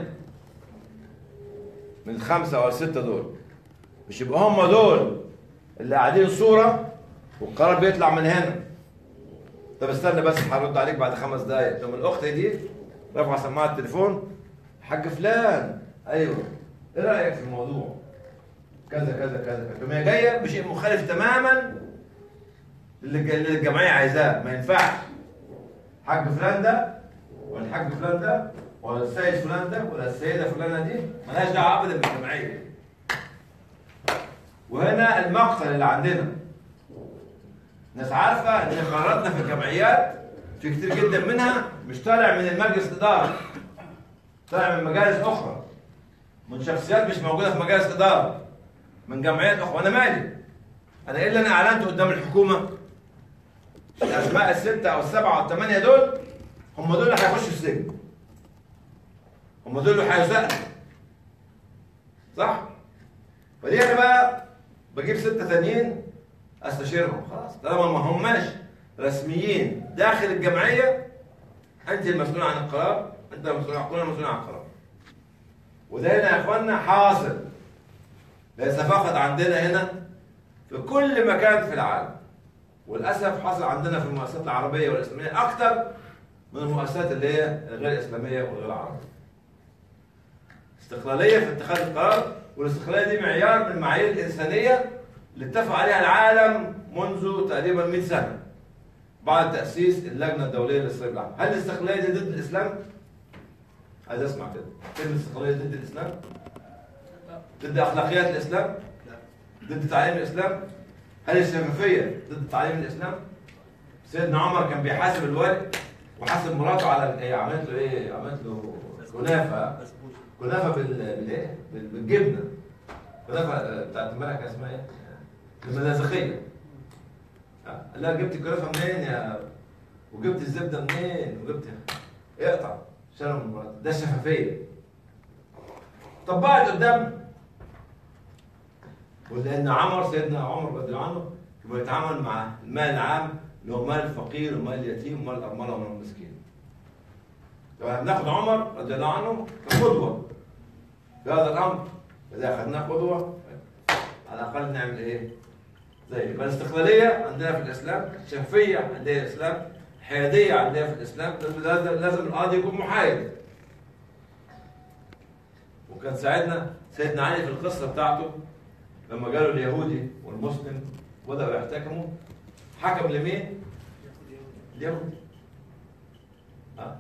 من الخمسة أو الستة دول مش يبقى هم دول اللي قاعدين صورة والقرار بيطلع من هنا طب استنى بس هرد عليك بعد خمس دقايق طب الأخت دي رفع سماعة التليفون حاج فلان أيوه إيه رأيك في الموضوع؟ كذا كذا كذا كذا هي جاية بشيء مخالف تماما للي الج- اللي الجمعية عايزاه ما ينفعش حاج فلان ده ولا الحاج فلان ده ولا السيد فلان ده ولا السيدة فلانة دي ملهاش دعوة أبدا بالجمعية وهنا المقتل اللي عندنا ناس عارفة إن قراراتنا في الجمعيات في كتير جدا منها مش طالع من المجلس الإدارة طالع من مجالس أخرى من شخصيات مش موجودة في مجالس إدارة من جمعيات أخرى وأنا مالي أنا إيه اللي أنا أعلنته قدام الحكومة الأسماء الستة أو السبعة أو الثمانية دول هم دول اللي هيخشوا السجن هم دول اللي هيسألوا صح؟ فدي أنا بقى بجيب ستة تانيين استشيرهم خلاص طالما ما هماش رسميين داخل الجمعيه انت المسؤول عن القرار انت المسؤول عن كلنا مسؤولين عن القرار وده هنا يا اخوانا حاصل ليس فقط عندنا هنا في كل مكان في العالم وللاسف حصل عندنا في المؤسسات العربيه والاسلاميه اكثر من المؤسسات اللي هي الغير الاسلاميه والغير العربيه استقلاليه في اتخاذ القرار والاستقلاليه دي معيار من المعايير الانسانيه اللي اتفق عليها العالم منذ تقريبا 100 سنه بعد تاسيس اللجنه الدوليه للاسلام العام هل الاستقلاليه دي ضد الاسلام عايز اسمع كده كلمه الاستقلاليه ضد الاسلام ضد اخلاقيات الاسلام ضد تعليم الاسلام هل الشفافيه ضد تعليم الاسلام سيدنا عمر كان بيحاسب الوالد وحاسب مراته على ايه عملت له ايه عملت له كنافه كنافه بال بالايه بال- بالجبنه كنافه بتاعت امبارح كان اسمها ايه الملازخيه ها؟ لا جبت الكنافه منين يا وجبت الزبده منين وجبت اقطع شرم من مرات ده الشفافيه طبقت قدام ولان عمر سيدنا عمر رضي الله عنه كان بيتعامل مع المال العام اللي هو مال الفقير ومال اليتيم ومال الارمله ومال المسكين لو بناخد عمر رضي الله عنه كقدوه في هذا الامر اذا اخذناه قدوه على الاقل نعمل ايه؟ زي يبقى الاستقلاليه عندنا في الاسلام، الشفافيه عندنا في الاسلام، الحياديه عندنا في الاسلام، لازم لازم القاضي يكون محايد. وكان ساعدنا سيدنا علي في القصه بتاعته لما جاله اليهودي والمسلم بداوا يحتكموا حكم لمين؟ اليهودي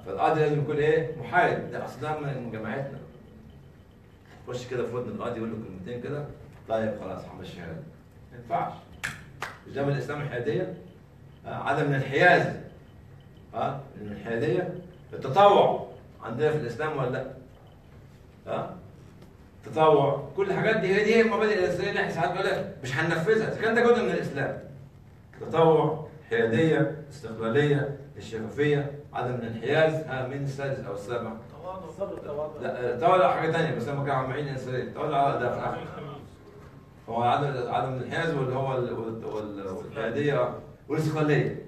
فالقاضي لازم يكون ايه محايد ده اصل ده من جماعتنا خش كده في ودن القاضي يقول له كلمتين كده طيب خلاص همشيها لك ما ينفعش مش ده من الاسلام الحياديه آه، عدم الانحياز ها الانحيازيه التطوع عندنا في الاسلام ولا لا؟ ها؟ تطوع كل الحاجات دي هي دي هي المبادئ الاساسيه اللي احنا ساعات بنقول لك مش هننفذها اذا كان ده جزء من الاسلام تطوع حياديه استقلاليه الشفافيه عدم الانحياز ها مين السادس او السابع؟ تواضع لا التواضع حاجه ثانيه بس انا بتكلم عن معين الانسانيه التواضع ده في الاخر هو عدم عدم الانحياز واللي هو ال- وال- وال- والحياديه والاستقلاليه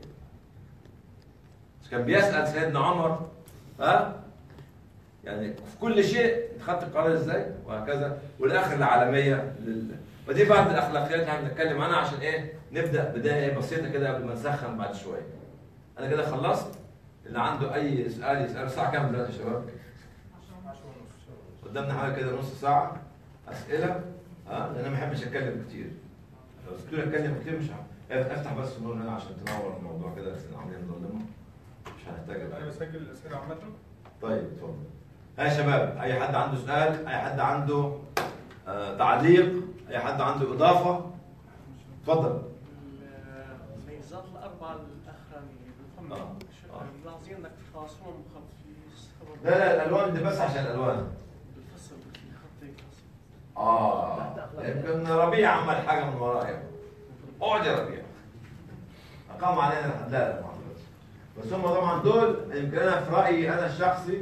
كان بيسال سيدنا عمر ها يعني في كل شيء انت خدت القرار ازاي وهكذا والاخر العالميه لل... ودي بعض الاخلاقيات اللي احنا بنتكلم عنها عشان ايه نبدا بدايه بسيطه كده قبل ما نسخن بعد شويه انا كده خلصت اللي عنده اي سؤال يسال الساعه كام دلوقتي يا شباب قدامنا حاجه كده نص ساعه اسئله ها لان انا ما بحبش اتكلم كتير لو سبتوني اتكلم كتير مش ه- افتح بس النور هنا عشان تنور الموضوع كده بس عاملين مظلمه مش هنحتاج انا بقى. بسجل الاسئله عامه طيب اتفضل ها يا شباب اي حد عنده سؤال اي حد عنده آه تعليق اي حد عنده اضافه اتفضل الميزات الأربعة الأخرانية آه. بفهم ملاحظين إنك فاصلهم خفيف لا لا الالوان دي بس عشان الالوان بالفصل في خط هيك فصل اه يمكن ربيع عمل حاجه من ورايا اقعد يا ربيع اقام علينا الحد لا لا ما حصلش. بس هم طبعا دول يمكن انا في رايي انا الشخصي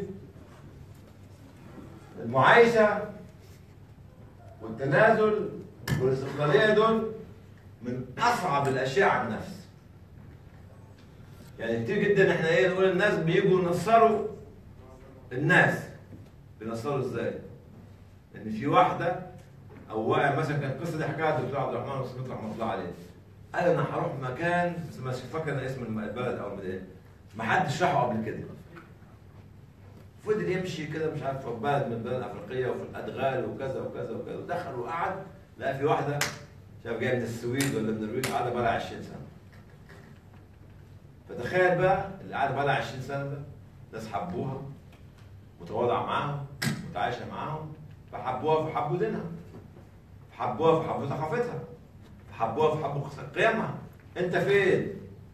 المعايشه والتنازل والاستقلاليه دول من اصعب الاشياء على النفس يعني كتير جدا احنا ايه نقول الناس بيجوا ينصروا الناس بينصروا ازاي؟ ان في واحده او واحد مثلا كانت القصه دي حكاها الدكتور عبد الرحمن وسميت رحمه الله عليه قال انا هروح مكان بس مش فاكر انا اسم الم- البلد او المدينه ما حدش راحه قبل كده فضل يمشي كده مش عارف في بلد من البلاد الافريقيه وفي الادغال وكذا وكذا وكذا ودخل وقعد لقى في واحده شاف جايه من السويد ولا من النرويج قاعده بقى لها 20 سنه فتخيل بقى اللي قاعده بقى لها 20 سنه ده ناس حبوها وتواضع معاهم وتعايشه معاهم فحبوها فحبوا دينها فحبوها فحبوا ثقافتها فحبوها فحبوا قيمها انت فين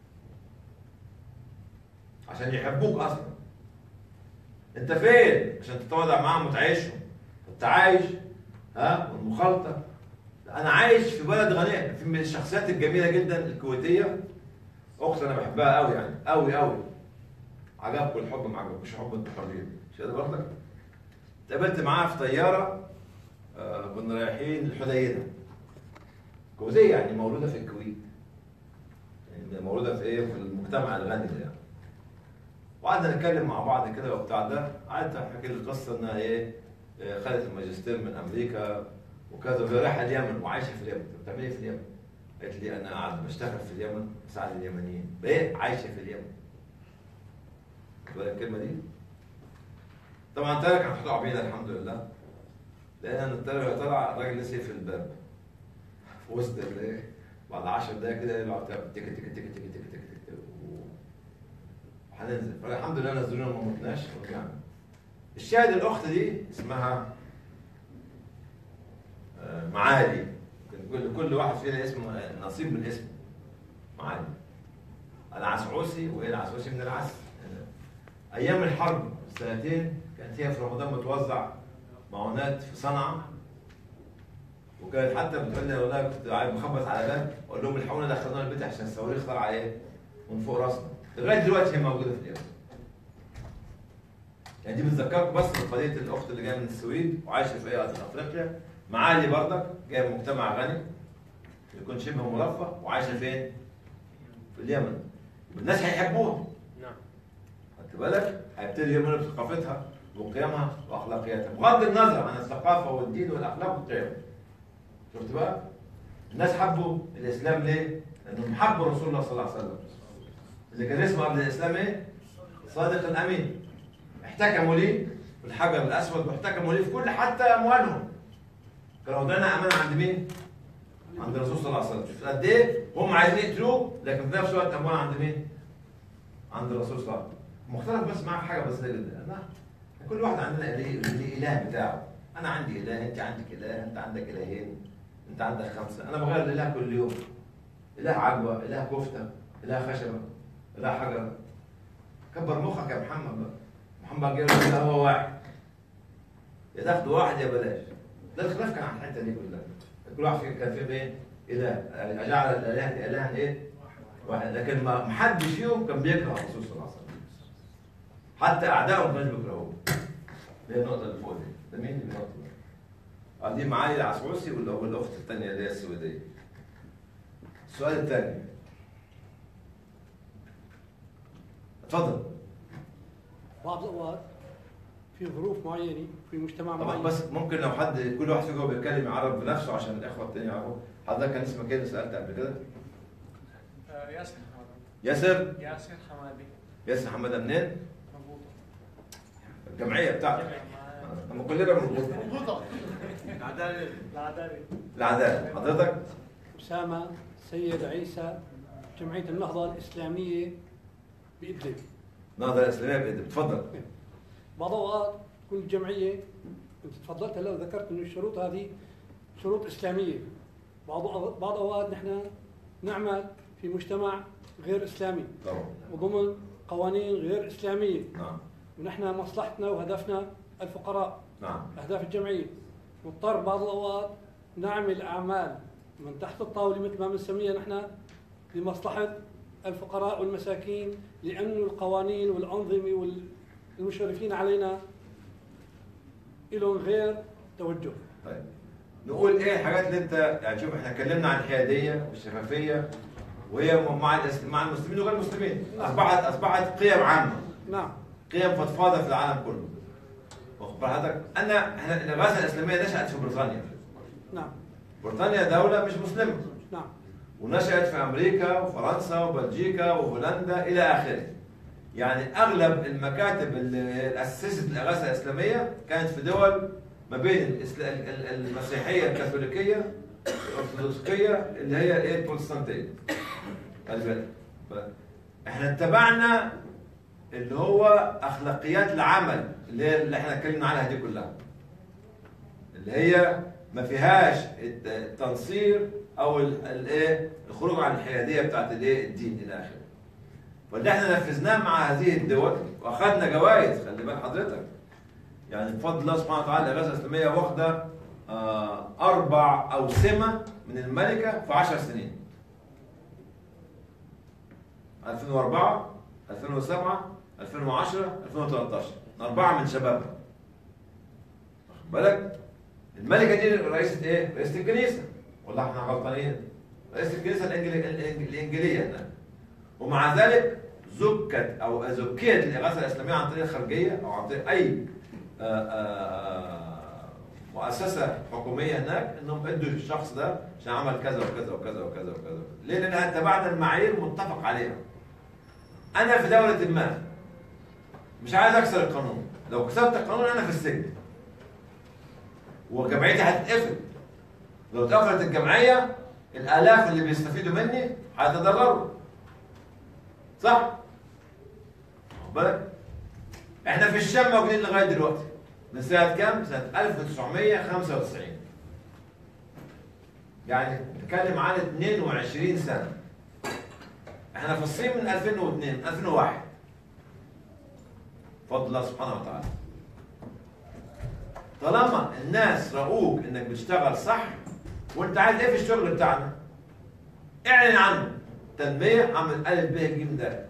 عشان يحبوك اصلا انت فين عشان تتواضع معاهم وتعيشهم التعايش ها والمخالطه انا عايش في بلد غنيه في من الشخصيات الجميله جدا الكويتيه اخت انا بحبها قوي يعني قوي قوي عجبكم الحب ما عجبكوش حب التقاليد مش كده برضك اتقابلت معاها في طياره آه، كنا رايحين الحديده كويتيه يعني مولوده في الكويت يعني مولوده في ايه في المجتمع الغني ده يعني وقعدنا نتكلم مع بعض كده وبتاع ده قعدت احكي لي القصه انها ايه آه، خدت الماجستير من امريكا وكذا وهي رايحه اليمن وعايشه في اليمن طب بتعمل ايه في اليمن؟ قالت لي انا قاعد بشتغل في اليمن بساعد اليمنيين ايه عايشه في اليمن خد بالك الكلمه دي طبعا ترى كان محطوط عبينا الحمد لله لان انا الترى طلع الراجل لسه في الباب في وسط الايه بعد 10 دقايق كده يلعب تك تك تك تك تك تك تك تك و- وهننزل فالحمد لله نزلونا ما متناش ورجعنا الشاهد الاخت دي اسمها آه، معالي كل كل واحد فينا اسمه آه، نصيب من اسمه معالي انا عسعوسي وهي العسعوسي من العسل ايام الحرب سنتين كانت هي في رمضان بتوزع معونات في صنعاء وكانت حتى بتقول لي والله كنت قاعد مخبط على باب اقول لهم الحقونا دخلونا البيت عشان الصواريخ طالعه ايه من فوق راسنا لغايه دلوقتي هي موجوده في اليمن يعني دي بتذكركم بس بقضيه الاخت اللي جايه من السويد وعايشه في ايه في افريقيا معالي برضك جايه من مجتمع غني يكون شبه مرفه وعايشه فين؟ في اليمن الناس هيحبوها نعم خدت بالك؟ هيبتدي يؤمنوا بثقافتها وقيمها واخلاقياتها بغض النظر عن الثقافه والدين والاخلاق والقيم. شفت بقى؟ الناس حبوا الاسلام ليه؟ لانهم حبوا رسول الله صلى الله عليه وسلم. اللي كان اسمه قبل الاسلام ايه؟ صادق الامين. احتكموا ليه في الحجر الاسود واحتكموا ليه في كل حتى اموالهم. كانوا واخدينها امانه عند مين؟ عند الرسول صلى الله عليه وسلم. شفت قد ايه؟ هم عايزين يقتلوه لكن في نفس الوقت اموال عند مين؟ عند الرسول صلى الله عليه وسلم مختلف بس معك حاجه بسيطه جدا انا كل واحد عندنا ليه ليه اله بتاعه انا عندي اله انت عندك اله انت عندك الهين انت عندك خمسه انا بغير الاله كل يوم اله عجوه اله كفته اله خشبه اله حجر كبر مخك يا محمد بقى محمد جاي يقول هو واحد يا تاخد واحد يا بلاش ده الخلاف كان على الحته دي كلها كل واحد فيهم كان فيهم ايه؟ اله اجعل الالهه الها ايه؟ واحد لكن ما محدش فيهم كان بيكره الرسول صلى الله عليه وسلم حتى اعدائهم ما كانوش بيكرهوه اللي هي النقطه اللي فوق دي ده مين اللي النقطه دي؟ آه، دي معالي العسعوسي ولا هو الاخت الثانيه اللي هي السويديه السؤال الثاني اتفضل بعض الاوقات في ظروف معينه في مجتمع طبعا معين بس ممكن لو حد كل واحد فيكم بيتكلم يعرف بنفسه عشان الاخوه التانيين يعرفوا حضرتك كان اسمك ايه اللي سالت قبل كده؟ آه، ياسر حمادي ياسر ياسر حمادي ياسر حماده منين؟ مضبوط الجمعيه بتاعتك هم كلنا مربوطه العدالة العدالة العداله حضرتك اسامه سيد عيسى جمعيه النهضه الاسلاميه بادلب نهضه الاسلاميه بإيدك تفضل بعض الاوقات كل جمعيه انت تفضلت هلا وذكرت انه الشروط هذه شروط اسلاميه بعض بعض الاوقات نحن نعمل في مجتمع غير اسلامي طبعا وضمن قوانين غير اسلاميه نعم ونحن مصلحتنا وهدفنا الفقراء نعم اهداف الجمعيه نضطر بعض الاوقات نعمل اعمال من تحت الطاوله مثل ما بنسميها نحن لمصلحه الفقراء والمساكين لأن القوانين والأنظمة والمشرفين علينا لهم غير توجه طيب نقول ايه الحاجات اللي انت يعني شوف احنا اتكلمنا عن الحياديه والشفافيه وهي مع الإس- مع المسلمين وغير المسلمين اصبحت اصبحت قيم عامه نعم قيم فضفاضه في العالم كله واخد بال حضرتك انا احنا الغاثه الاسلاميه نشات في بريطانيا نعم بريطانيا دوله مش مسلمه نعم ونشأت في أمريكا وفرنسا وبلجيكا وهولندا إلى آخره. يعني أغلب المكاتب اللي أسست الإغاثة الإسلامية كانت في دول ما بين الإسلا- ال- ال- المسيحية الكاثوليكية الأرثوذكسية اللي هي الإيه البروتستانتية. خلي بالك. ف- إحنا اتبعنا اللي هو أخلاقيات العمل اللي هي اللي إحنا اتكلمنا عنها دي كلها. اللي هي ما فيهاش الت- التنصير او ال- الايه الخروج عن الحياديه بتاعت الايه الدين الى اخره. واللي احنا نفذناه مع هذه الدول واخذنا جوائز خلي بال حضرتك. يعني بفضل الله سبحانه وتعالى الاغاثه الاسلاميه واخده آه، اربع اوسمه من الملكه في 10 سنين. 2004 2007 2010 2013 اربعه من شبابها. واخد بالك؟ الملكه دي رئيسه ايه؟ رئيسه الكنيسه والله احنا غلطانين رئيسه الكنيسه الإنجلي- الإنج- الانجيليه هناك ومع ذلك زكت او زكيت الاغاثه الاسلاميه عن طريق الخارجيه او عن طريق اي آه، آه، مؤسسه حكوميه هناك انهم ادوا الشخص ده عشان عمل كذا وكذا وكذا وكذا وكذا ليه؟ لانها اتبعنا المعايير متفق عليها انا في دوله ما مش عايز اكسر القانون لو كسرت القانون انا في السجن وجمعيتي هتتقفل لو اتقفلت الجمعيه الالاف اللي بيستفيدوا مني هيتضرروا صح؟ واخد بالك؟ احنا في الشام موجودين لغايه دلوقتي من سنه كام؟ سنه 1995 يعني نتكلم عن 22 سنه احنا في الصين من 2002 2001 بفضل الله سبحانه وتعالى طالما الناس رأوك انك بتشتغل صح وانت عايز ايه في الشغل بتاعنا اعلن عنه تنمية عمل ألف ب ج د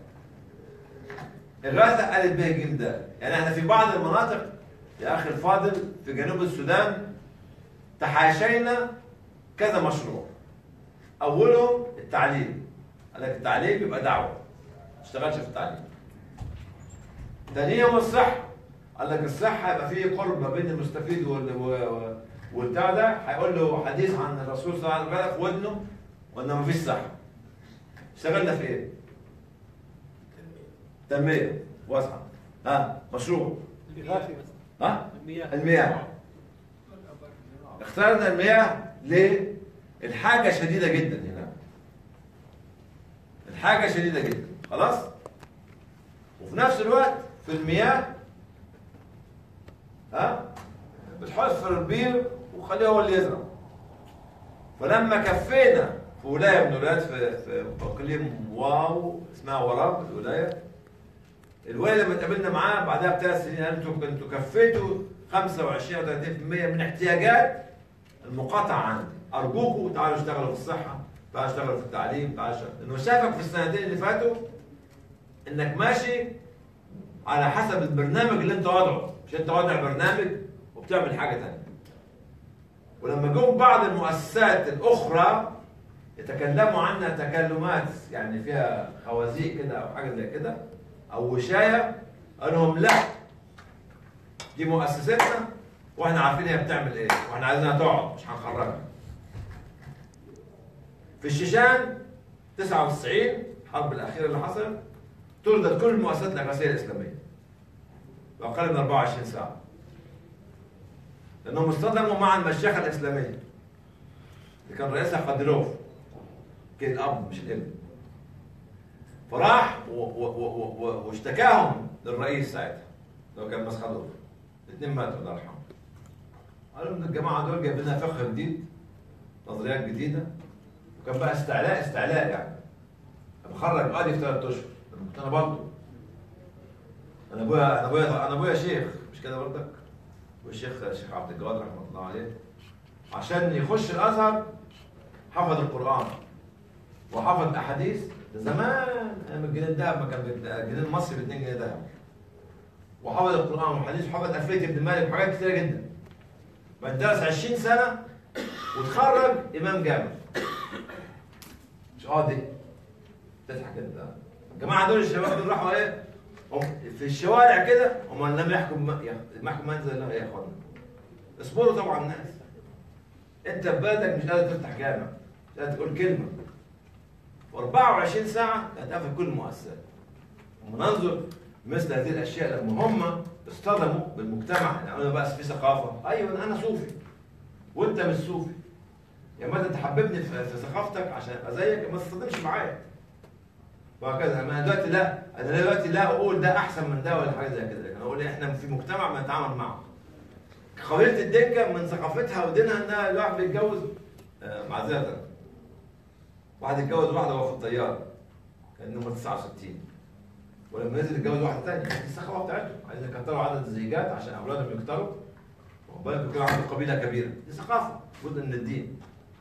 إغاثة ألف ب ج د يعني احنا في بعض المناطق يا أخي الفاضل في جنوب السودان تحاشينا كذا مشروع أولهم التعليم قال لك التعليم يبقى دعوة ما تشتغلش في التعليم ثانيهم الصحة قال لك الصحة يبقى فيه قرب ما بين المستفيد وال و- و- والبتاع ده هيقول له حديث عن الرسول صلى الله عليه وسلم في ودنه وانه ما فيش صحة اشتغلنا في ايه؟ تنمية واسعة ها مشروع الإغاثة ها المياه المياه اخترنا المياه ليه؟ الحاجة شديدة جدا هنا الحاجة شديدة جدا خلاص؟ وفي نفس الوقت في المياه ها بتحفر البير وخليه هو اللي يزرع فلما كفينا في ولايه من الولايات في في اقليم واو اسمها وراب الولايه الولايه لما اتقابلنا معاه بعدها بثلاث سنين قال انتوا انتوا كفيتوا 25 او 30% من احتياجات المقاطعه عندي ارجوكم تعالوا اشتغلوا في الصحه تعالوا اشتغلوا في التعليم تعالوا اشتغلوا لانه شافك في السنتين اللي فاتوا انك ماشي على حسب البرنامج اللي انت وضعه مش انت وضع برنامج وبتعمل حاجه ثانيه ولما جم بعض المؤسسات الاخرى يتكلموا عنها تكلمات يعني فيها خوازيق كده او حاجه زي كده او وشايه قال لهم لا دي مؤسستنا واحنا عارفين هي بتعمل ايه واحنا عايزينها تقعد مش هنخرجها في الشيشان 99 الحرب الاخيره اللي حصلت طردت كل المؤسسات الاغاثيه الاسلاميه باقل من 24 ساعه لانهم اصطدموا مع المشيخه الاسلاميه اللي كان رئيسها قدروف كان الاب مش الابن فراح و- و- و- و- واشتكاهم للرئيس ساعتها لو كان مسخدوف الاثنين ماتوا الله يرحمه قالوا ان الجماعه دول جايبين لنا فقه جديد نظريات جديده وكان بقى استعلاء استعلاء يعني بخرج قاضي في ثلاث اشهر انا كنت انا برضه انا ابويا انا ابويا انا ابويا شيخ مش كده برضك والشيخ الشيخ عبد الجواد رحمه الله عليه عشان يخش الازهر حفظ القران وحفظ احاديث ده زمان ايام الجنيه الذهب ما كان بت- الجنيه المصري ب 2 جنيه ذهب وحفظ القران والحديث وحفظ الفيه ابن مالك وحاجات كتيره جدا بعد درس 20 سنه وتخرج امام جامع مش قاضي تضحك انت الجماعه دول الشباب دول راحوا ايه هم في الشوارع كده هم لم يحكم ما يحكم منزل الله يا اخوانا اصبروا طبعا الناس انت في بلدك مش قادر تفتح جامع مش قادر تقول كلمه و 24 ساعه هتقفل كل المؤسسات وننظر مثل هذه الاشياء لما هم اصطدموا بالمجتمع يعني انا بقى في ثقافه ايوه انا صوفي وانت مش صوفي يا ما تحببني في في ثقافتك عشان ابقى زيك ما تصطدمش معايا وهكذا انا دلوقتي لا انا دلوقتي لا اقول ده احسن من ده ولا حاجه زي كده لكن اقول احنا في مجتمع بنتعامل معه قبيله الدنكه من ثقافتها ودينها انها الواحد بيتجوز آه، معذره واحد اتجوز واحده وهو في الطياره كان نمره 69 ولما نزل يتجوز واحده ثانيه دي الثقافه بتاعتهم عايزين يكتروا عدد الزيجات عشان اولادهم يكتروا واخد بالك يكون عنده قبيله كبيره دي ثقافه جزء من الدين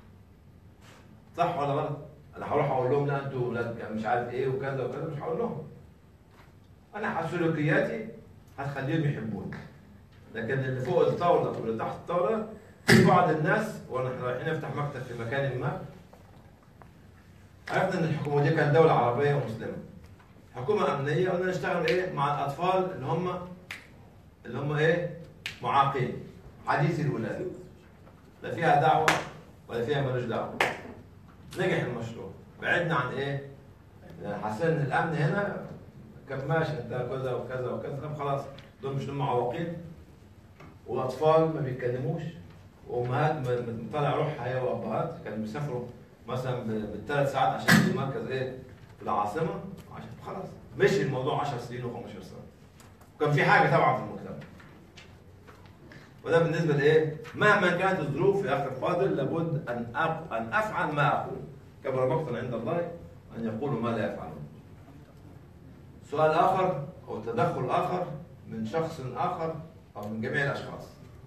صح ولا غلط؟ انا هروح اقول لهم لا انتوا ولاد مش عارف ايه وكذا وكذا مش هقول لهم انا سلوكياتي هتخليهم يحبوني لكن اللي فوق الطاوله واللي تحت الطاوله في بعض الناس واحنا رايحين نفتح مكتب في مكان ما عرفنا ان الحكومه دي كانت دوله عربيه ومسلمه حكومه امنيه قلنا نشتغل ايه مع الاطفال اللي هم اللي هم ايه معاقين حديثي الولاده لا فيها دعوه ولا فيها ملوش دعوه نجح المشروع بعدنا عن ايه؟ يعني حسينا ان الامن هنا كان ماشي انت كذا وكذا وكذا طب خلاص دول مش دول معوقين واطفال ما بيتكلموش وامهات م- م- طالع روحها هي وابهات كانوا بيسافروا مثلا ب- بالثلاث ساعات عشان يجوا مركز ايه؟ في العاصمه عشان خلاص مشي الموضوع 10 سنين و15 سنه وكان في حاجه طبعا في المجتمع وده بالنسبه لايه؟ مهما كانت الظروف يا اخي الفاضل لابد ان أق... ان افعل ما اقول كبر مقتا عند الله ان يقولوا ما لا يفعلون. سؤال اخر او تدخل اخر من شخص اخر او من جميع الاشخاص.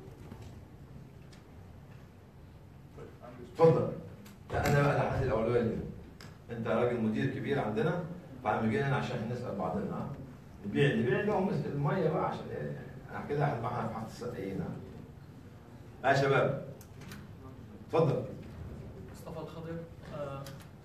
تفضل. لا انا بقى انا هدي الاولويه لي. انت راجل مدير كبير عندنا فعم جايين هنا عشان نسال بعضنا ها؟ نبيع نبيع لهم الميه بقى عشان ايه؟ احنا كده هنبقى في حد السقيين ها؟ يا شباب اتفضل مصطفى الخضر آه،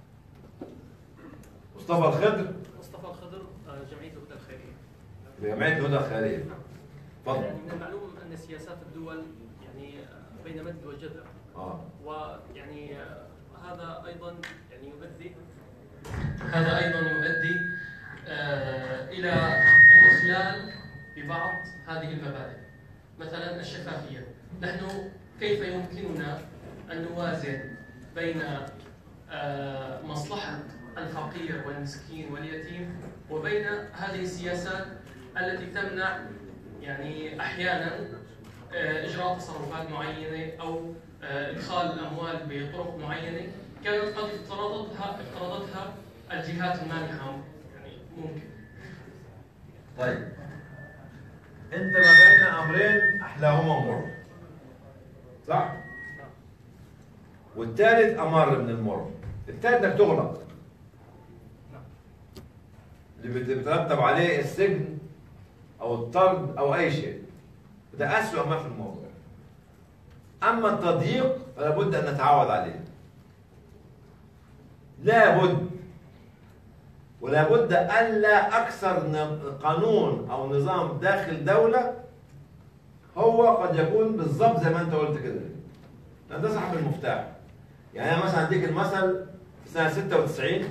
مصطفى الخضر مصطفى الخضر آه، جمعيه الهدى الخيريه بجمعيه الهدى الخيريه اتفضل يعني من المعلوم ان سياسات الدول يعني آه، بين مد وجزر اه ويعني آه، هذا ايضا يعني يؤدي هذا ايضا يؤدي آه، الى الاخلال ببعض هذه المبادئ مثلا الشفافيه نحن كيف يمكننا ان نوازن بين آه، مصلحه الفقير والمسكين واليتيم وبين هذه السياسات التي تمنع يعني احيانا آه، اجراء تصرفات معينه او آه، ادخال الاموال بطرق معينه كانت قد افترضتها افترضتها الجهات المانحه يعني ممكن طيب انت ما بين امرين احلاهما مر صح؟ والثالث امر من المر الثالث انك تغلق اللي بت- بيترتب عليه السجن او الطرد او اي شيء ده اسوأ ما في الموضوع اما التضييق فلا بد ان نتعود عليه لا بد ولا بد الا اكثر ن- قانون او نظام داخل دوله هو قد يكون بالضبط زي ما انت قلت كده لان ده صاحب المفتاح يعني انا مثلا اديك المثل في سنه 96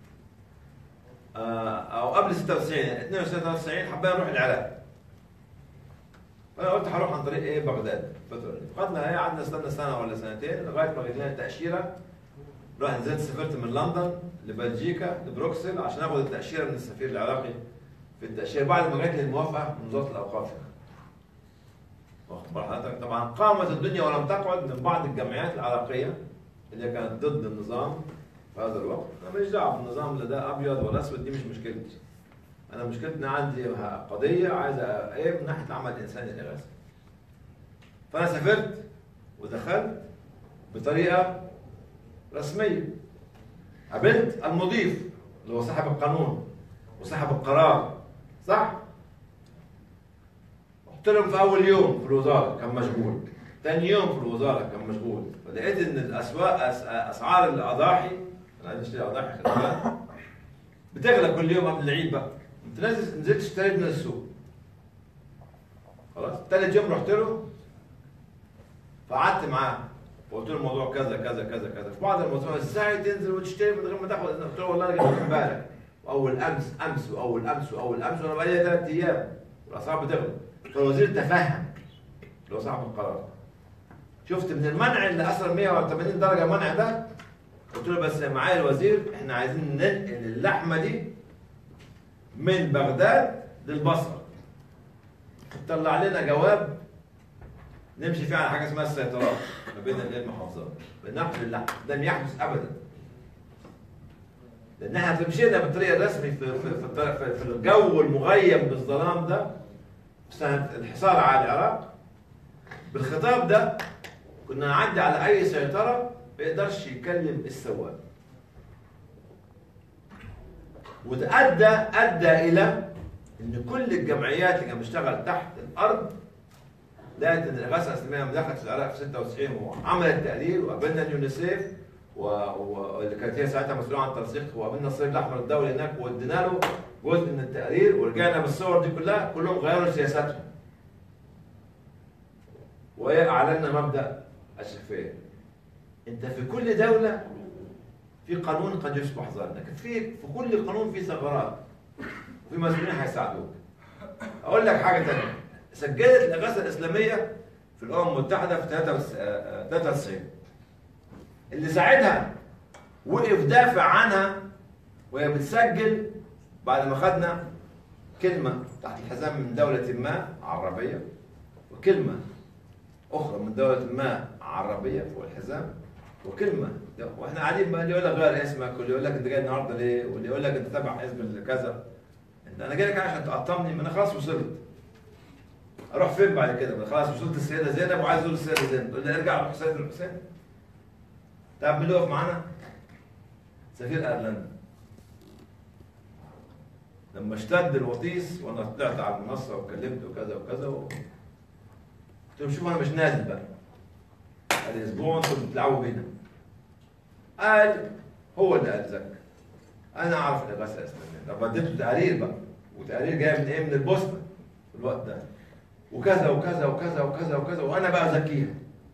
آه، او قبل 96 يعني 92 93 حبينا نروح العراق فانا قلت هروح عن طريق ايه بغداد الفتره دي خدنا ايه قعدنا استنى سنه ولا سنتين لغايه ما جت لنا التاشيره رحت نزلت سافرت من لندن لبلجيكا لبروكسل عشان اخد التاشيره من السفير العراقي في التاشيره بعد ما جات لي الموافقه من وزاره الاوقاف واخد بال حضرتك طبعا قامت الدنيا ولم تقعد من بعض الجمعيات العراقيه اللي كانت ضد النظام في هذا الوقت انا ماليش دعوه بالنظام لا ده ابيض ولا اسود دي مش مشكلتي انا مشكلتنا عندي قضيه عايزه ايه من ناحيه العمل الانساني الاغاثي فانا سافرت ودخلت بطريقه رسميه قابلت المضيف اللي هو صاحب القانون وصاحب القرار صح؟ قلت لهم في اول يوم في الوزاره كان مشغول ثاني يوم في الوزاره كان مشغول فلقيت ان الاسواق أس... اسعار الاضاحي انا عايز اشتري اضاحي خلي بالك بتغلى كل يوم قبل العيد بقى انت نازل نزلت اشتريت من السوق خلاص ثالث يوم رحت له فقعدت معاه وقلت له الموضوع كذا كذا كذا كذا في بعض الموضوع ازاي تنزل وتشتري من غير ما تاخد إذن؟ قلت له والله انا جبت امبارح واول امس امس واول امس واول امس وانا بقالي ثلاث ايام والاسعار بتغلى فالوزير تفهم اللي هو صاحب القرار شفت من المنع اللي اثر 180 درجه منع ده قلت له بس معايا الوزير احنا عايزين ننقل اللحمه دي من بغداد للبصره طلع لنا جواب نمشي فيه على حاجه اسمها السيطرات ما بين المحافظات بنقل اللحم لم يحدث ابدا لان احنا مشينا بالطريقه الرسمي في في في, الطريق- في, في الجو المغيم بالظلام ده في سنه الحصار على العراق بالخطاب ده كنا نعدي على اي سيطره ما يقدرش يكلم السواق وده ادى ادى الى ان كل الجمعيات اللي كانت بتشتغل تحت الارض لقت ان الاغاثه الاسلاميه لما دخلت في العراق في 96 وعملت تقرير وقابلنا اليونيسيف و- و- واللي كانت هي ساعتها مسؤوله عن التنسيق وقابلنا الصليب الاحمر الدولي هناك وادينا له جزء من التقرير ورجعنا بالصور دي كلها كلهم غيروا سياساتهم. واعلنا مبدا الشفافيه. انت في كل دوله في قانون قد يصبح ظالم لكن في في كل قانون في ثغرات وفي مسؤولين هيساعدوك. اقول لك حاجه ثانيه سجلت الاغاثه الاسلاميه في الامم المتحده في 93 اللي ساعتها وقف دافع عنها وهي بتسجل بعد ما خدنا كلمه تحت الحزام من دوله ما عربيه وكلمه اخرى من دوله ما عربيه فوق الحزام وكلمه واحنا قاعدين بقى اللي يقول لك غير اسمك واللي يقول لك انت جاي النهارده ليه واللي يقول لك انت تبع حزب كذا انت انا جاي لك عشان تقطمني ما انا خلاص وصلت اروح فين بعد كده؟ ما خلاص وصلت السيده زينب وعايز ازور السيده زينب تقول لي ارجع روح سيد الحسين تعرف مين اللي وقف معانا؟ سفير ايرلندا لما اشتد الوطيس وانا طلعت على المنصه وكلمت وكذا وكذا و... قلت لهم شوفوا انا مش نازل بقى قال لي اسبوع انتم بتلعبوا بينا قال هو اللي قال زك انا اعرف الاغاثه الاسلاميه طب اديته تقارير بقى وتقارير جايه من ايه من البوسنه في الوقت ده وكذا وكذا وكذا وكذا وكذا وانا بقى ازكيها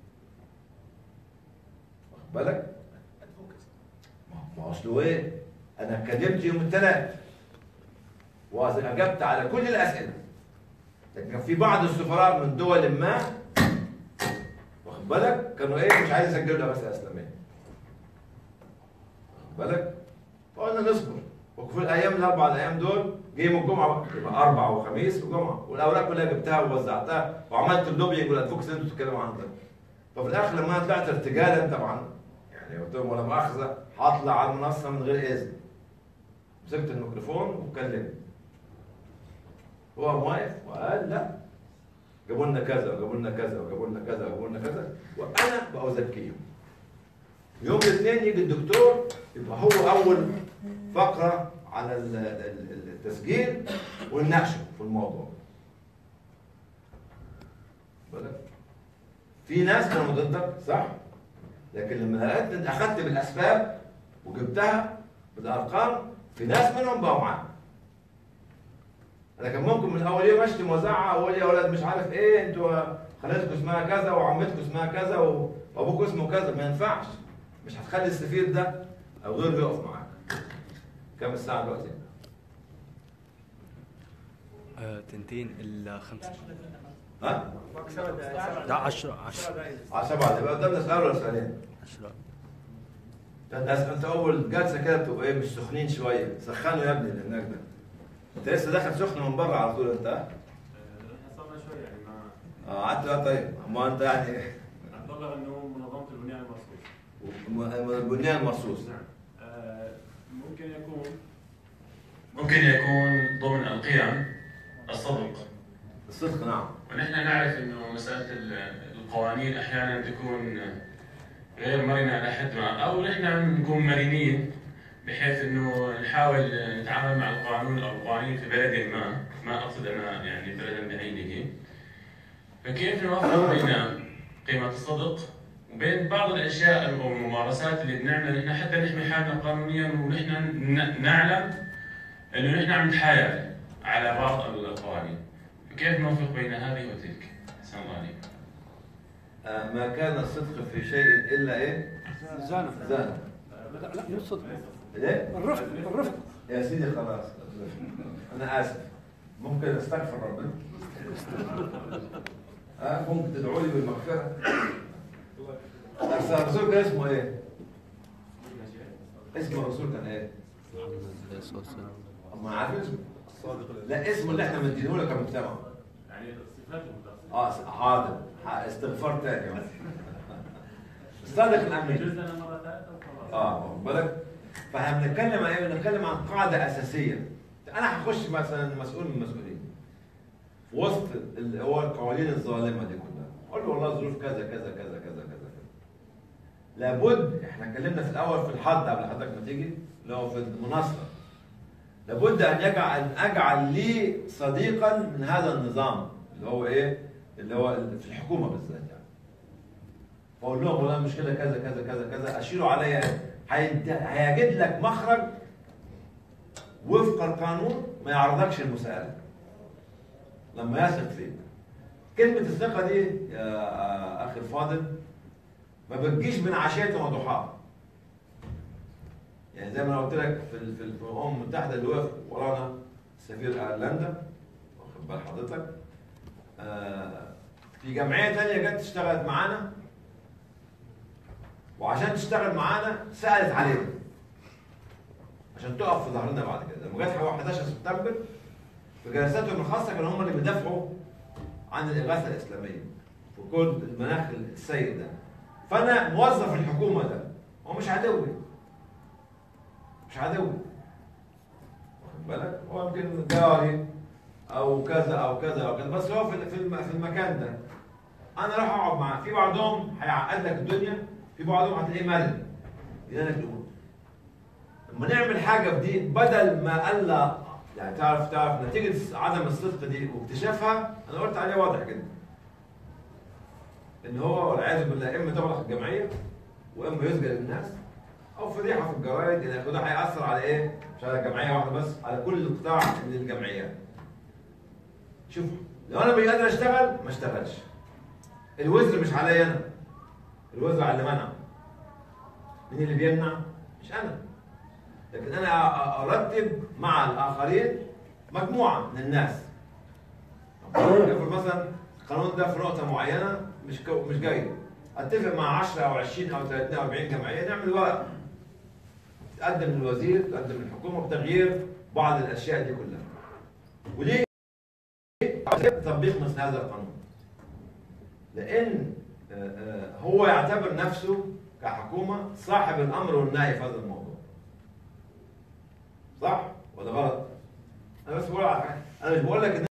واخد بالك؟ ما هو اصله ايه؟ انا اتكلمت يوم الثلاث واجبت على كل الاسئله لكن كان في بعض السفراء من دول ما واخد بالك كانوا ايه مش عايز يسجلوا الاغاثه الاسلاميه واخد بالك؟ ف قلنا نصبر وفي الايام الاربع الايام دول جه يوم الجمعه يبقى اربع وخميس وجمعه والاوراق كلها جبتها ووزعتها وعملت اللوبينج والادفوكس اللي انتوا بتتكلموا عنه ده ففي الاخر لما انا طلعت ارتجالا طبعا يعني قلت لهم ولا مؤاخذه هطلع على المنصه من غير اذن مسكت الميكروفون وكلمت هو واقف وقال لا جابوا لنا كذا وجابوا لنا كذا وجابوا لنا كذا وجابوا لنا كذا وانا بأزكيهم يوم الاثنين يجي الدكتور يبقى هو اول فقره على ال- ال- ال- التسجيل ونناقشه في الموضوع بالك في ناس كانوا ضدك صح لكن لما لقيت اخذت بالاسباب وجبتها بالارقام في ناس منهم بقوا معاك انا كان ممكن من اول يوم اشتم وازعق واقول يا اولاد مش عارف ايه انتوا خالتكم اسمها كذا وعمتكم اسمها كذا و- وابوكم اسمه كذا ما ينفعش مش هتخلي السفير ده او غيره يقف معاك كم الساعه دلوقتي؟ آه، تنتين ال 5 ها؟ لا 10 10 على سبعه يبقى قدامنا سؤال ولا سؤالين؟ 10 انت انت اول جلسه كده بتبقى ايه مش سخنين شويه سخنوا يا ابني اللي هناك ده انت لسه داخل سخن من بره على طول انت ها؟ حصلنا شوي يعني ما اه قعدت بقى طيب ما انت يعني اتبلغ انه منظمه البنيان المرصوص م- البنيان المرصوص آه، ممكن يكون ممكن يكون ضمن القيم الصدق الصدق نعم ونحن نعرف انه مساله ال- القوانين احيانا تكون غير مرنه على حد ما او نحن نكون مرنين بحيث انه نحاول نتعامل مع القانون او القوانين في بلد ما ما اقصد انا يعني بلدا بعينه فكيف نوفق بين قيمه الصدق وبين بعض الاشياء او الممارسات اللي بنعملها نحن حتى نحمي حالنا قانونيا ونحن ن- نعلم انه نحن عم نتحايل على بعض القوانين فكيف نوفق بين هذه وتلك؟ احسن الله عليك. آه، ما كان الصدق في شيء الا ايه؟ زانة زانه لا لا مش صدق ليه؟ الرفق الرفق يا سيدي خلاص انا اسف ممكن استغفر ربنا آه ممكن تدعوا لي بالمغفره بس الرسول كان اسمه ايه؟ اسم الرسول كان ايه؟ ما عارفين اسمه لا اسمه اللي احنا مدينه لك كمجتمع يعني صفاته متأخرة. اه س- حاضر ح- استغفار تاني الصادق الامين جزءنا مرة ثالثة وخلاص اه واخد بالك فاحنا بنتكلم عن ايه؟ بنتكلم عن قاعده اساسيه انا هخش مثلا مسؤول من المسؤولين في وسط اللي هو القوانين الظالمه دي كلها اقول له والله ظروف كذا كذا كذا كذا كذا كذا لابد احنا اتكلمنا في الاول في الحد قبل حضرتك ما تيجي اللي هو في المناصره لابد ان يجعل ان اجعل لي صديقا من هذا النظام اللي هو ايه؟ اللي هو في الحكومه بالذات يعني فاقول لهم والله المشكله كذا كذا كذا كذا اشيلوا عليا هيد- هيجد لك مخرج وفق القانون ما يعرضكش المساءله لما يثق فيك كلمه الثقه دي يا اخي الفاضل ما بتجيش من عشيه وضحاها يعني زي ما انا قلت لك في ال- في ال- في الامم المتحده اللي وقف ورانا سفير ايرلندا واخد بال حضرتك آه، في جمعيه تانية جت اشتغلت معانا وعشان تشتغل معانا سالت علينا عشان تقف في ظهرنا بعد كده لما جت 11 سبتمبر في جلساتهم الخاصه كانوا هم اللي بيدافعوا عن الاغاثه الاسلاميه في كل المناخ السيء ده فانا موظف الحكومه ده هو مش عدوي مش عدوي واخد بالك هو يمكن جاري او كذا او كذا او كذا بس هو في في الم- في المكان ده انا راح اقعد معاه في بعضهم هيعقد لك الدنيا في بعضهم هتلاقيه مرن يدانك الامور لما نعمل حاجه في دي بدل ما الا يعني تعرف تعرف نتيجه عدم الصدق دي واكتشافها انا قلت عليه واضح جدا ان هو والعياذ بالله اما تغلق الجمعيه واما يسجن الناس او فضيحه في الجرايد الى اخره ده هياثر على ايه؟ مش على جمعيه واحده بس على كل قطاع من الجمعيات. شوف لو انا مش قادر اشتغل ما اشتغلش. الوزر مش عليا انا. الوزر على اللي منع. مين اللي بيمنع؟ مش انا. لكن انا أ- ارتب مع الاخرين مجموعه من الناس. افرض مثلا القانون ده في نقطه معينه مش كو مش جيد. اتفق مع 10 او 20 او 30 او 40 جمعيه نعمل ورقه تقدم الوزير تقدم الحكومه بتغيير بعض الاشياء دي كلها وليه تطبيق مثل هذا القانون لان آه، آه، هو يعتبر نفسه كحكومه صاحب الامر والنهي في هذا الموضوع صح ولا غلط؟ انا بس بقول على حاجة. انا مش بقول لك إن